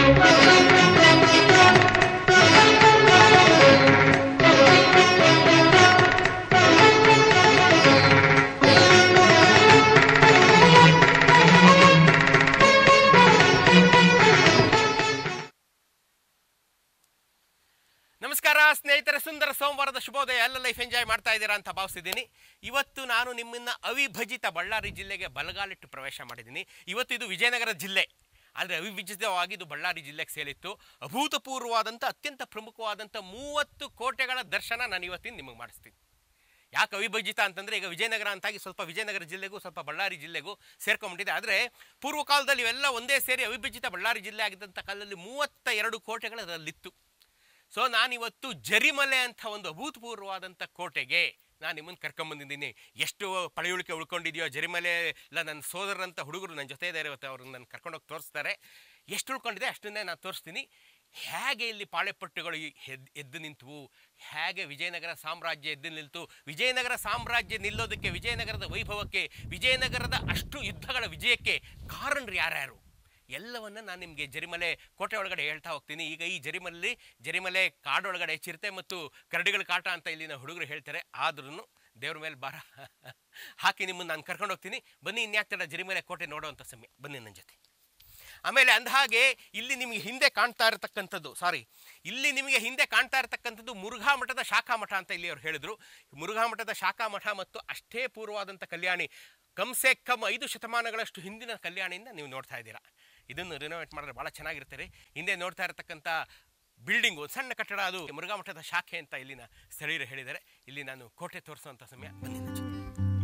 ನಮಸ್ಕಾರ ಸ್ನೇಹಿತರೆ ಸುಂದರ ಸೋಮವಾರದ ಶುಭೋದಯ ಎಲ್ಲ ಲೈಫ್ ಎಂಜಾಯ್ ಮಾಡ್ತಾ ಇದ್ದೀರಾ ಅಂತ ಭಾವಿಸಿದ್ದೀನಿ ಇವತ್ತು ನಾನು ನಿಮ್ಮನ್ನ ಅವಿಭಜಿತ ಬಳ್ಳಾರಿ ಜಿಲ್ಲೆಗೆ ಬಲಗಾಲಿಟ್ಟು ಪ್ರವೇಶ ಮಾಡಿದ್ದೀನಿ ಇವತ್ತು ಇದು ವಿಜಯನಗರ ಜಿಲ್ಲೆ ಆದರೆ ಅವಿಭಜಿತವಾಗಿ ಇದು ಬಳ್ಳಾರಿ ಜಿಲ್ಲೆಗೆ ಸೇರಿತ್ತು ಅಭೂತಪೂರ್ವವಾದಂಥ ಅತ್ಯಂತ ಪ್ರಮುಖವಾದಂಥ ಮೂವತ್ತು ಕೋಟೆಗಳ ದರ್ಶನ ನಾನು ಇವತ್ತಿನ ನಿಮಗೆ ಮಾಡಿಸ್ತೀನಿ ಯಾಕೆ ಅವಿಭಜಿತ ಅಂತಂದರೆ ಈಗ ವಿಜಯನಗರ ಅಂತಾಗಿ ಸ್ವಲ್ಪ ವಿಜಯನಗರ ಜಿಲ್ಲೆಗೂ ಸ್ವಲ್ಪ ಬಳ್ಳಾರಿ ಜಿಲ್ಲೆಗೂ ಸೇರ್ಕೊಂಡ್ಬಿಟ್ಟಿದೆ ಆದರೆ ಪೂರ್ವ ಕಾಲದಲ್ಲಿ ಇವೆಲ್ಲ ಒಂದೇ ಸೇರಿ ಅವಿಭಜಿತ ಬಳ್ಳಾರಿ ಜಿಲ್ಲೆ ಆಗಿದ್ದಂಥ ಕಾಲದಲ್ಲಿ ಮೂವತ್ತ ಎರಡು ಕೋಟೆಗಳು ಅದರಲ್ಲಿತ್ತು ಸೊ ನಾನಿವತ್ತು ಜರಿಮಲೆ ಅಂತ ಒಂದು ಅಭೂತಪೂರ್ವವಾದಂಥ ಕೋಟೆಗೆ ನಾನು ನಿಮ್ಮನ್ನು ಕರ್ಕೊಂಬಂದಿದ್ದೀನಿ ಎಷ್ಟು ಪಳೆಯುಳಿಕೆ ಉಳ್ಕೊಂಡಿದೆಯೋ ಜರಿಮಲೆ ಇಲ್ಲ ನನ್ನ ಸೋದರರಂಥ ಹುಡುಗರು ನನ್ನ ಜೊತೆ ಇದ್ದಾರೆ ಇವತ್ತು ಅವ್ರನ್ನ ನನ್ನ ಕರ್ಕೊಂಡೋಗಿ ತೋರಿಸ್ತಾರೆ ಎಷ್ಟು ಉಳ್ಕೊಂಡಿದೆ ಅಷ್ಟನ್ನೇ ನಾನು ತೋರಿಸ್ತೀನಿ ಹೇಗೆ ಇಲ್ಲಿ ಪಾಳೆಪಟ್ಟುಗಳು ಎದ್ದು ಎದ್ದು ನಿಂತವು ಹೇಗೆ ವಿಜಯನಗರ ಸಾಮ್ರಾಜ್ಯ ಎದ್ದು ನಿಲ್ತು ವಿಜಯನಗರ ಸಾಮ್ರಾಜ್ಯ ನಿಲ್ಲೋದಕ್ಕೆ ವಿಜಯನಗರದ ವೈಭವಕ್ಕೆ ವಿಜಯನಗರದ ಅಷ್ಟು ಯುದ್ಧಗಳ ವಿಜಯಕ್ಕೆ ಕಾರಣರು ಯಾರ್ಯಾರು ಎಲ್ಲವನ್ನ ನಾನು ನಿಮಗೆ ಜರಿಮಲೆ ಕೋಟೆ ಒಳಗಡೆ ಹೇಳ್ತಾ ಹೋಗ್ತೀನಿ ಈಗ ಈ ಜರಿಮಲೆ ಜರಿಮಲೆ ಕಾಡೊಳಗಡೆ ಚಿರತೆ ಮತ್ತು ಕರಡಿಗಳ ಕಾಟ ಅಂತ ಇಲ್ಲಿನ ಹುಡುಗರು ಹೇಳ್ತಾರೆ ಆದ್ರೂ ದೇವ್ರ ಮೇಲೆ ಭಾರ ಹಾಕಿ ನಿಮ್ಮನ್ನು ನಾನು ಕರ್ಕೊಂಡು ಹೋಗ್ತೀನಿ ಬನ್ನಿ ಇನ್ಯಾಕೆ ತಡ ಜರಿಮಲೆ ಕೋಟೆ ನೋಡೋವಂಥ ಸಮಯ ಬನ್ನಿ ನನ್ನ ಜೊತೆ ಆಮೇಲೆ ಅಂದಹಾಗೆ ಇಲ್ಲಿ ನಿಮಗೆ ಹಿಂದೆ ಕಾಣ್ತಾ ಇರತಕ್ಕಂಥದ್ದು ಸಾರಿ ಇಲ್ಲಿ ನಿಮಗೆ ಹಿಂದೆ ಕಾಣ್ತಾ ಇರತಕ್ಕಂಥದ್ದು ಮುರುಘಾ ಮಠದ ಶಾಖಾ ಮಠ ಅಂತ ಇಲ್ಲಿ ಅವ್ರು ಹೇಳಿದ್ರು ಮುರುಘಾ ಮಠದ ಶಾಖಾ ಮಠ ಮತ್ತು ಅಷ್ಟೇ ಪೂರ್ವವಾದಂಥ ಕಲ್ಯಾಣಿ ಕಮ್ಸೆ ಕಮ್ ಐದು ಶತಮಾನಗಳಷ್ಟು ಹಿಂದಿನ ಕಲ್ಯಾಣಿಯಿಂದ ನೀವು ನೋಡ್ತಾ ಇದ್ದೀರಾ ಇದನ್ನು ರಿನೋವೇಟ್ ಮಾಡಿದ್ರೆ ಭಾಳ ಚೆನ್ನಾಗಿರ್ತಾರೆ ಹಿಂದೆ ನೋಡ್ತಾ ಇರತಕ್ಕಂಥ ಬಿಲ್ಡಿಂಗು ಸಣ್ಣ ಕಟ್ಟಡ ಅದು ಮುರುಘಾ ಮಠದ ಶಾಖೆ ಅಂತ ಇಲ್ಲಿನ ಸ್ಥಳೀಯರು ಹೇಳಿದ್ದಾರೆ ಇಲ್ಲಿ ನಾನು ಕೋಟೆ ತೋರಿಸುವಂಥ ಸಮಯ ಬನ್ನಿ ನನ್ನ ಜೊತೆ.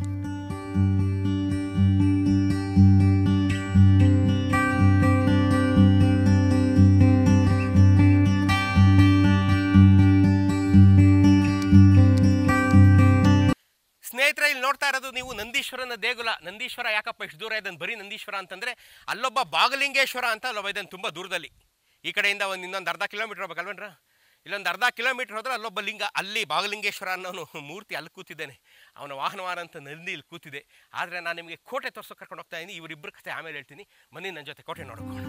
ಸ್ನೇಹಿತರೆ ಇಲ್ಲಿ ನೋಡ್ತಾ ಇರೋದು ನೀವು ನಂದೀಶ್ವರನ ದೇಗುಲ ನಂದೀಶ್ವರ ಯಾಕಪ್ಪ ಇಷ್ಟು ದೂರ ಇದನ್ನು ಬರೀ ನಂದೀಶ್ವರ ಅಂತಂದ್ರೆ ಅಲ್ಲೊಬ್ಬ ಬಾಗಲಿಂಗೇಶ್ವರ ಅಂತ ಅಲ್ಲೊಬ್ಬ ಇದನ್ನು ತುಂಬ ದೂರದಲ್ಲಿ ಈ ಕಡೆಯಿಂದ ಒಂದು ಇನ್ನೊಂದು ಅರ್ಧ ಕಿಲೋಮೀಟರ್ ಹೋಗ್ಬೇಕಲ್ವೇನ್ರ ಇಲ್ಲೊಂದು ಅರ್ಧ ಕಿಲೋಮೀಟರ್ ಹೋದ್ರೆ ಅಲ್ಲೊಬ್ಬ ಲಿಂಗ ಅಲ್ಲಿ ಬಾಗಲಿಂಗೇಶ್ವರ ಅನ್ನೋನು ಮೂರ್ತಿ ಅಲ್ಲಿ ಕೂತಿದ್ದಾನೆ ಅವನ ವಾಹನವಾರ ಅಂತ ನಂದಿ ಇಲ್ಲಿ ಕೂತಿದೆ ಆದರೆ ನಾನು ನಿಮಗೆ ಕೋಟೆ ತೋರ್ಸೋ ಕರ್ಕೊಂಡು ಹೋಗ್ತಾ ಇದ್ದೀನಿ ಇವರಿಬ್ಬರ ಕಥೆ ಆಮೇಲೆ ಹೇಳ್ತೀನಿ ಬನ್ನಿ ನನ್ನ ಜೊತೆ ಕೋಟೆ ನೋಡ್ಕೋಣ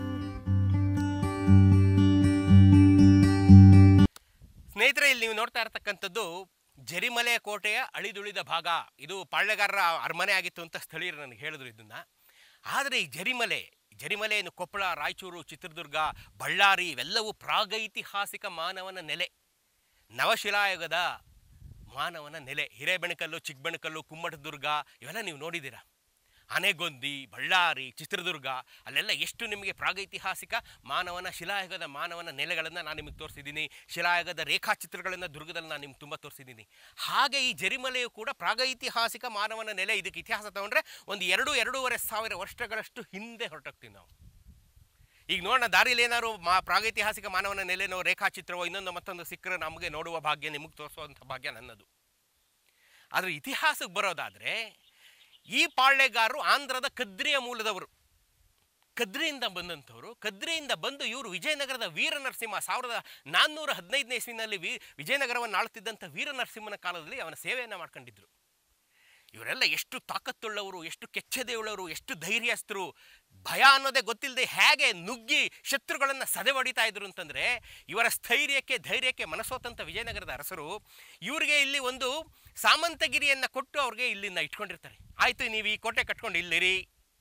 ಸ್ನೇಹಿತರೆ ಇಲ್ಲಿ ನೀವು ನೋಡ್ತಾ ಇರತಕ್ಕಂಥದ್ದು ಜರಿಮಲೆ ಕೋಟೆಯ ಅಳಿದುಳಿದ ಭಾಗ ಇದು ಪಾಳ್ಯಗಾರರ ಅರಮನೆ ಆಗಿತ್ತು ಅಂತ ಸ್ಥಳೀಯರು ನನಗೆ ಹೇಳಿದ್ರು ಇದನ್ನ ಆದರೆ ಈ ಜರಿಮಲೆ ಜರಿಮಲೆಯನ್ನು ಕೊಪ್ಪಳ ರಾಯಚೂರು ಚಿತ್ರದುರ್ಗ ಬಳ್ಳಾರಿ ಇವೆಲ್ಲವೂ ಪ್ರಾಗೈತಿಹಾಸಿಕ ಮಾನವನ ನೆಲೆ ನವಶಿಲಾಯುಗದ ಮಾನವನ ನೆಲೆ ಹಿರೇಬೆಣಕಲ್ಲು ಚಿಕ್ಕಬೆಣಕಲ್ಲು ಕುಮ್ಮಟದುರ್ಗ ಇವೆಲ್ಲ ನೀವು ನೋಡಿದ್ದೀರಾ ಆನೆಗೊಂದಿ ಬಳ್ಳಾರಿ ಚಿತ್ರದುರ್ಗ ಅಲ್ಲೆಲ್ಲ ಎಷ್ಟು ನಿಮಗೆ ಪ್ರಾಗೈತಿಹಾಸಿಕ ಮಾನವನ ಶಿಲಾಯುಗದ ಮಾನವನ ನೆಲೆಗಳನ್ನು ನಾನು ನಿಮಗೆ ತೋರಿಸಿದ್ದೀನಿ ಶಿಲಾಯುಗದ ರೇಖಾಚಿತ್ರಗಳನ್ನು ದುರ್ಗದಲ್ಲಿ ನಾನು ನಿಮ್ಗೆ ತುಂಬ ತೋರಿಸಿದ್ದೀನಿ ಹಾಗೆ ಈ ಜರಿಮಲೆಯು ಕೂಡ ಪ್ರಾಗೈತಿಹಾಸಿಕ ಮಾನವನ ನೆಲೆ ಇದಕ್ಕೆ ಇತಿಹಾಸ ತಗೊಂಡ್ರೆ ಒಂದು ಎರಡು ಎರಡೂವರೆ ಸಾವಿರ ವರ್ಷಗಳಷ್ಟು ಹಿಂದೆ ಹೊರಟೋಗ್ತೀವಿ ನಾವು ಈಗ ನೋಡೋಣ ದಾರಿಲಿ ಏನಾದ್ರು ಮಾ ಪ್ರಾಗೈತಿಹಾಸಿಕ ಮಾನವನ ನೆಲೆನೋ ರೇಖಾಚಿತ್ರವೋ ಇನ್ನೊಂದು ಮತ್ತೊಂದು ಸಿಕ್ಕರೆ ನಮಗೆ ನೋಡುವ ಭಾಗ್ಯ ನಿಮಗೆ ತೋರಿಸುವಂಥ ಭಾಗ್ಯ ನನ್ನದು ಆದರೆ ಇತಿಹಾಸಕ್ಕೆ ಬರೋದಾದರೆ ಈ ಪಾಳ್ಯಗಾರರು ಆಂಧ್ರದ ಕದ್ರಿಯ ಮೂಲದವರು ಕದ್ರಿಯಿಂದ ಬಂದಂಥವ್ರು ಕದ್ರಿಯಿಂದ ಬಂದು ಇವರು ವಿಜಯನಗರದ ವೀರ ನರಸಿಂಹ ಸಾವಿರದ ನಾನ್ನೂರ ಹದಿನೈದನೇ ಇಸ್ವಿನಲ್ಲಿ ವಿ ವಿಜಯನಗರವನ್ನು ಆಳ್ತಿದ್ದಂಥ ವೀರ ನರಸಿಂಹನ ಕಾಲದಲ್ಲಿ ಅವನ ಸೇವೆಯನ್ನು ಮಾಡ್ಕೊಂಡಿದ್ರು ಇವರೆಲ್ಲ ಎಷ್ಟು ತಾಕತ್ತುಳ್ಳವರು ಎಷ್ಟು ಕೆಚ್ಚದೆಯುಳ್ಳವರು ಎಷ್ಟು ಧೈರ್ಯಸ್ಥರು ಭಯ ಅನ್ನೋದೇ ಗೊತ್ತಿಲ್ಲದೆ ಹೇಗೆ ನುಗ್ಗಿ ಶತ್ರುಗಳನ್ನು ಸದೆ ಹೊಡಿತಾ ಇದ್ರು ಅಂತಂದರೆ ಇವರ ಸ್ಥೈರ್ಯಕ್ಕೆ ಧೈರ್ಯಕ್ಕೆ ಮನಸೋತಂಥ ವಿಜಯನಗರದ ಅರಸರು ಇವರಿಗೆ ಇಲ್ಲಿ ಒಂದು ಸಾಮಂತಗಿರಿಯನ್ನು ಕೊಟ್ಟು ಅವ್ರಿಗೆ ಇಲ್ಲಿಂದ ಇಟ್ಕೊಂಡಿರ್ತಾರೆ ಆಯಿತು ನೀವು ಈ ಕೋಟೆ ಕಟ್ಕೊಂಡು ಇಲ್ಲಿರಿ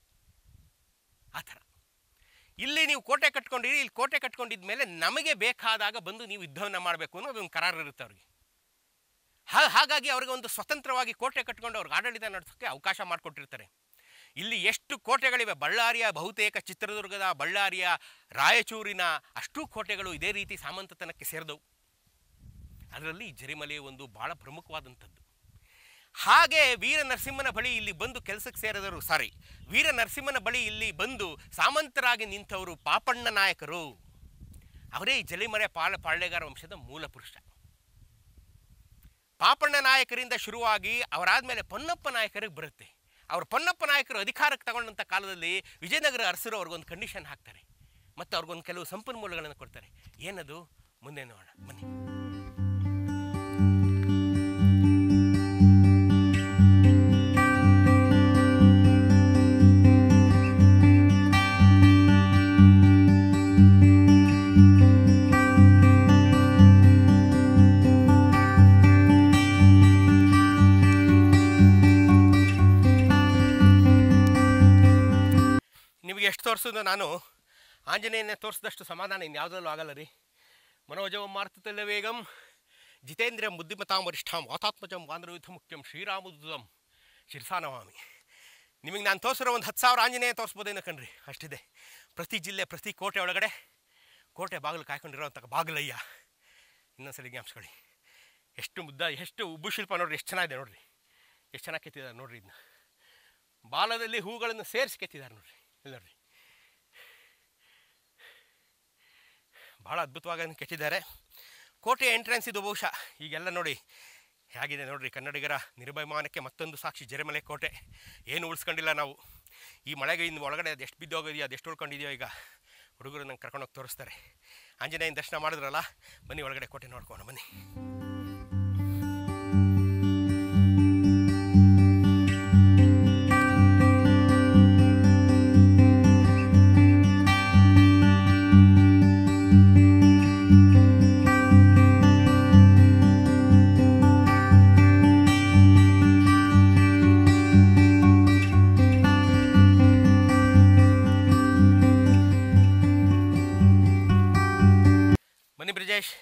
ಆ ಥರ ಇಲ್ಲಿ ನೀವು ಕೋಟೆ ಕಟ್ಕೊಂಡಿರಿ ಇಲ್ಲಿ ಕೋಟೆ ಕಟ್ಕೊಂಡಿದ್ಮೇಲೆ ನಮಗೆ ಬೇಕಾದಾಗ ಬಂದು ನೀವು ಯುದ್ಧವನ್ನು ಮಾಡಬೇಕು ಅನ್ನೋದು ಒಂದು ಕರಾರು ಇರುತ್ತೆ ಅವ್ರಿಗೆ ಹಾ ಹಾಗಾಗಿ ಅವ್ರಿಗೆ ಒಂದು ಸ್ವತಂತ್ರವಾಗಿ ಕೋಟೆ ಕಟ್ಕೊಂಡು ಅವ್ರಿಗೆ ಆಡಳಿತ ನಡೆಸೋಕ್ಕೆ ಅವಕಾಶ ಮಾಡಿಕೊಟ್ಟಿರ್ತಾರೆ ಇಲ್ಲಿ ಎಷ್ಟು ಕೋಟೆಗಳಿವೆ ಬಳ್ಳಾರಿಯ ಬಹುತೇಕ ಚಿತ್ರದುರ್ಗದ ಬಳ್ಳಾರಿಯ ರಾಯಚೂರಿನ ಅಷ್ಟೂ ಕೋಟೆಗಳು ಇದೇ ರೀತಿ ಸಾಮಂತತನಕ್ಕೆ ಸೇರಿದವು ಅದರಲ್ಲಿ ಜರಿಮಲೆ ಒಂದು ಭಾಳ ಪ್ರಮುಖವಾದಂಥದ್ದು ಹಾಗೆ ವೀರ ನರಸಿಂಹನ ಬಳಿ ಇಲ್ಲಿ ಬಂದು ಕೆಲಸಕ್ಕೆ ಸೇರಿದವರು ಸಾರಿ ವೀರ ನರಸಿಂಹನ ಬಳಿ ಇಲ್ಲಿ ಬಂದು ಸಾಮಂತರಾಗಿ ನಿಂತವರು ಪಾಪಣ್ಣ ನಾಯಕರು ಅವರೇ ಈ ಜಲಿಮರೆ ಪಾಳ ಪಾಳ್ಯಗಾರ ವಂಶದ ಮೂಲ ಪುರುಷ ಪಾಪಣ್ಣ ನಾಯಕರಿಂದ ಶುರುವಾಗಿ ಅವರಾದ್ಮೇಲೆ ಪೊನ್ನಪ್ಪ ನಾಯಕರಿಗೆ ಬರುತ್ತೆ ಅವ್ರು ಪೊನ್ನಪ್ಪ ನಾಯಕರು ಅಧಿಕಾರಕ್ಕೆ ತಗೊಂಡಂಥ ಕಾಲದಲ್ಲಿ ವಿಜಯನಗರ ಅರಸರು ಅವ್ರಿಗೊಂದು ಕಂಡೀಷನ್ ಹಾಕ್ತಾರೆ ಮತ್ತು ಅವ್ರಿಗೊಂದು ಕೆಲವು ಸಂಪನ್ಮೂಲಗಳನ್ನು ಕೊಡ್ತಾರೆ ಏನದು ಮುಂದೆ ನೋಡೋಣ ಬನ್ನಿ ತೋರಿಸೋದು ನಾನು ಆಂಜನೇಯನೇ ತೋರಿಸಿದಷ್ಟು ಸಮಾಧಾನ ಇನ್ಯಾವುದರಲ್ಲೂ ಆಗಲ್ಲ ರೀ ಮನೋಜವಂ ಮಾರ್ತುತಲ್ಯ ವೇಗಂ ಜಿತೇಂದ್ರಿಯಂ ಬುದ್ಧಿಮತಾಂ ವರಿಷ್ಠಾಂ ವಾತಾತ್ಮಜಂ ವಾಂದ್ರಯುಥ ಮುಖ್ಯಂ ಶ್ರೀರಾಮದುದಂ ಶಿರ್ಸಾನವಾಮಿ ನಿಮಗೆ ನಾನು ತೋರಿಸಿರೋ ಒಂದು ಹತ್ತು ಸಾವಿರ ಆಂಜನೇಯ ತೋರಿಸ್ಬೋದೇನೋ ಕಣ್ರಿ ಅಷ್ಟಿದೆ ಪ್ರತಿ ಜಿಲ್ಲೆ ಪ್ರತಿ ಕೋಟೆ ಒಳಗಡೆ ಕೋಟೆ ಬಾಗಿಲು ಕಾಯ್ಕೊಂಡಿರೋಂಥ ಬಾಗಿಲಯ್ಯ ಇನ್ನೊಂದ್ಸಲಿ ಜ್ಞಾಪಿಸ್ಕೊಳ್ಳಿ ಎಷ್ಟು ಮುದ್ದ ಎಷ್ಟು ಉಬ್ಬು ಶಿಲ್ಪ ನೋಡ್ರಿ ಎಷ್ಟು ಚೆನ್ನಾಗಿದೆ ನೋಡ್ರಿ ಎಷ್ಟು ಚೆನ್ನಾಗಿ ಕೆತ್ತಿದ್ದಾರೆ ನೋಡ್ರಿ ಇದನ್ನ ಬಾಲದಲ್ಲಿ ಹೂಗಳನ್ನು ಸೇರಿಸಿ ಕೆತ್ತಿದ್ದಾರೆ ನೋಡ್ರಿ ಇಲ್ಲಿ ನೋಡ್ರಿ ಭಾಳ ಅದ್ಭುತವಾಗಿ ಕೆತ್ತಿದ್ದಾರೆ ಕೋಟೆ ಎಂಟ್ರೆನ್ಸ್ ಇದು ಬಹುಶಃ ಈಗೆಲ್ಲ ನೋಡಿ ಹೇಗಿದೆ ನೋಡ್ರಿ ಕನ್ನಡಿಗರ ನಿರ್ಭಯಮಾನಕ್ಕೆ ಮತ್ತೊಂದು ಸಾಕ್ಷಿ ಜರಿಮಲೆ ಕೋಟೆ ಏನು ಉಳಿಸ್ಕೊಂಡಿಲ್ಲ ನಾವು ಈ ಮಳೆಗೆ ಇನ್ನು ಒಳಗಡೆ ಅದು ಎಷ್ಟು ಬಿದ್ದೋಗಿದೆಯೋ ಅದು ಎಷ್ಟು ಉಳ್ಕೊಂಡಿದೆಯೋ ಈಗ ಹುಡುಗರು ನಂಗೆ ಕರ್ಕೊಂಡೋಗಿ ತೋರಿಸ್ತಾರೆ ಆಂಜನೇಯನ ದರ್ಶನ ಮಾಡಿದ್ರಲ್ಲ ಬನ್ನಿ ಒಳಗಡೆ ಕೋಟೆ ನೋಡ್ಕೊಂಡು ಬನ್ನಿ ಬನ್ನಿ ಬ್ರಿಜೇಶ್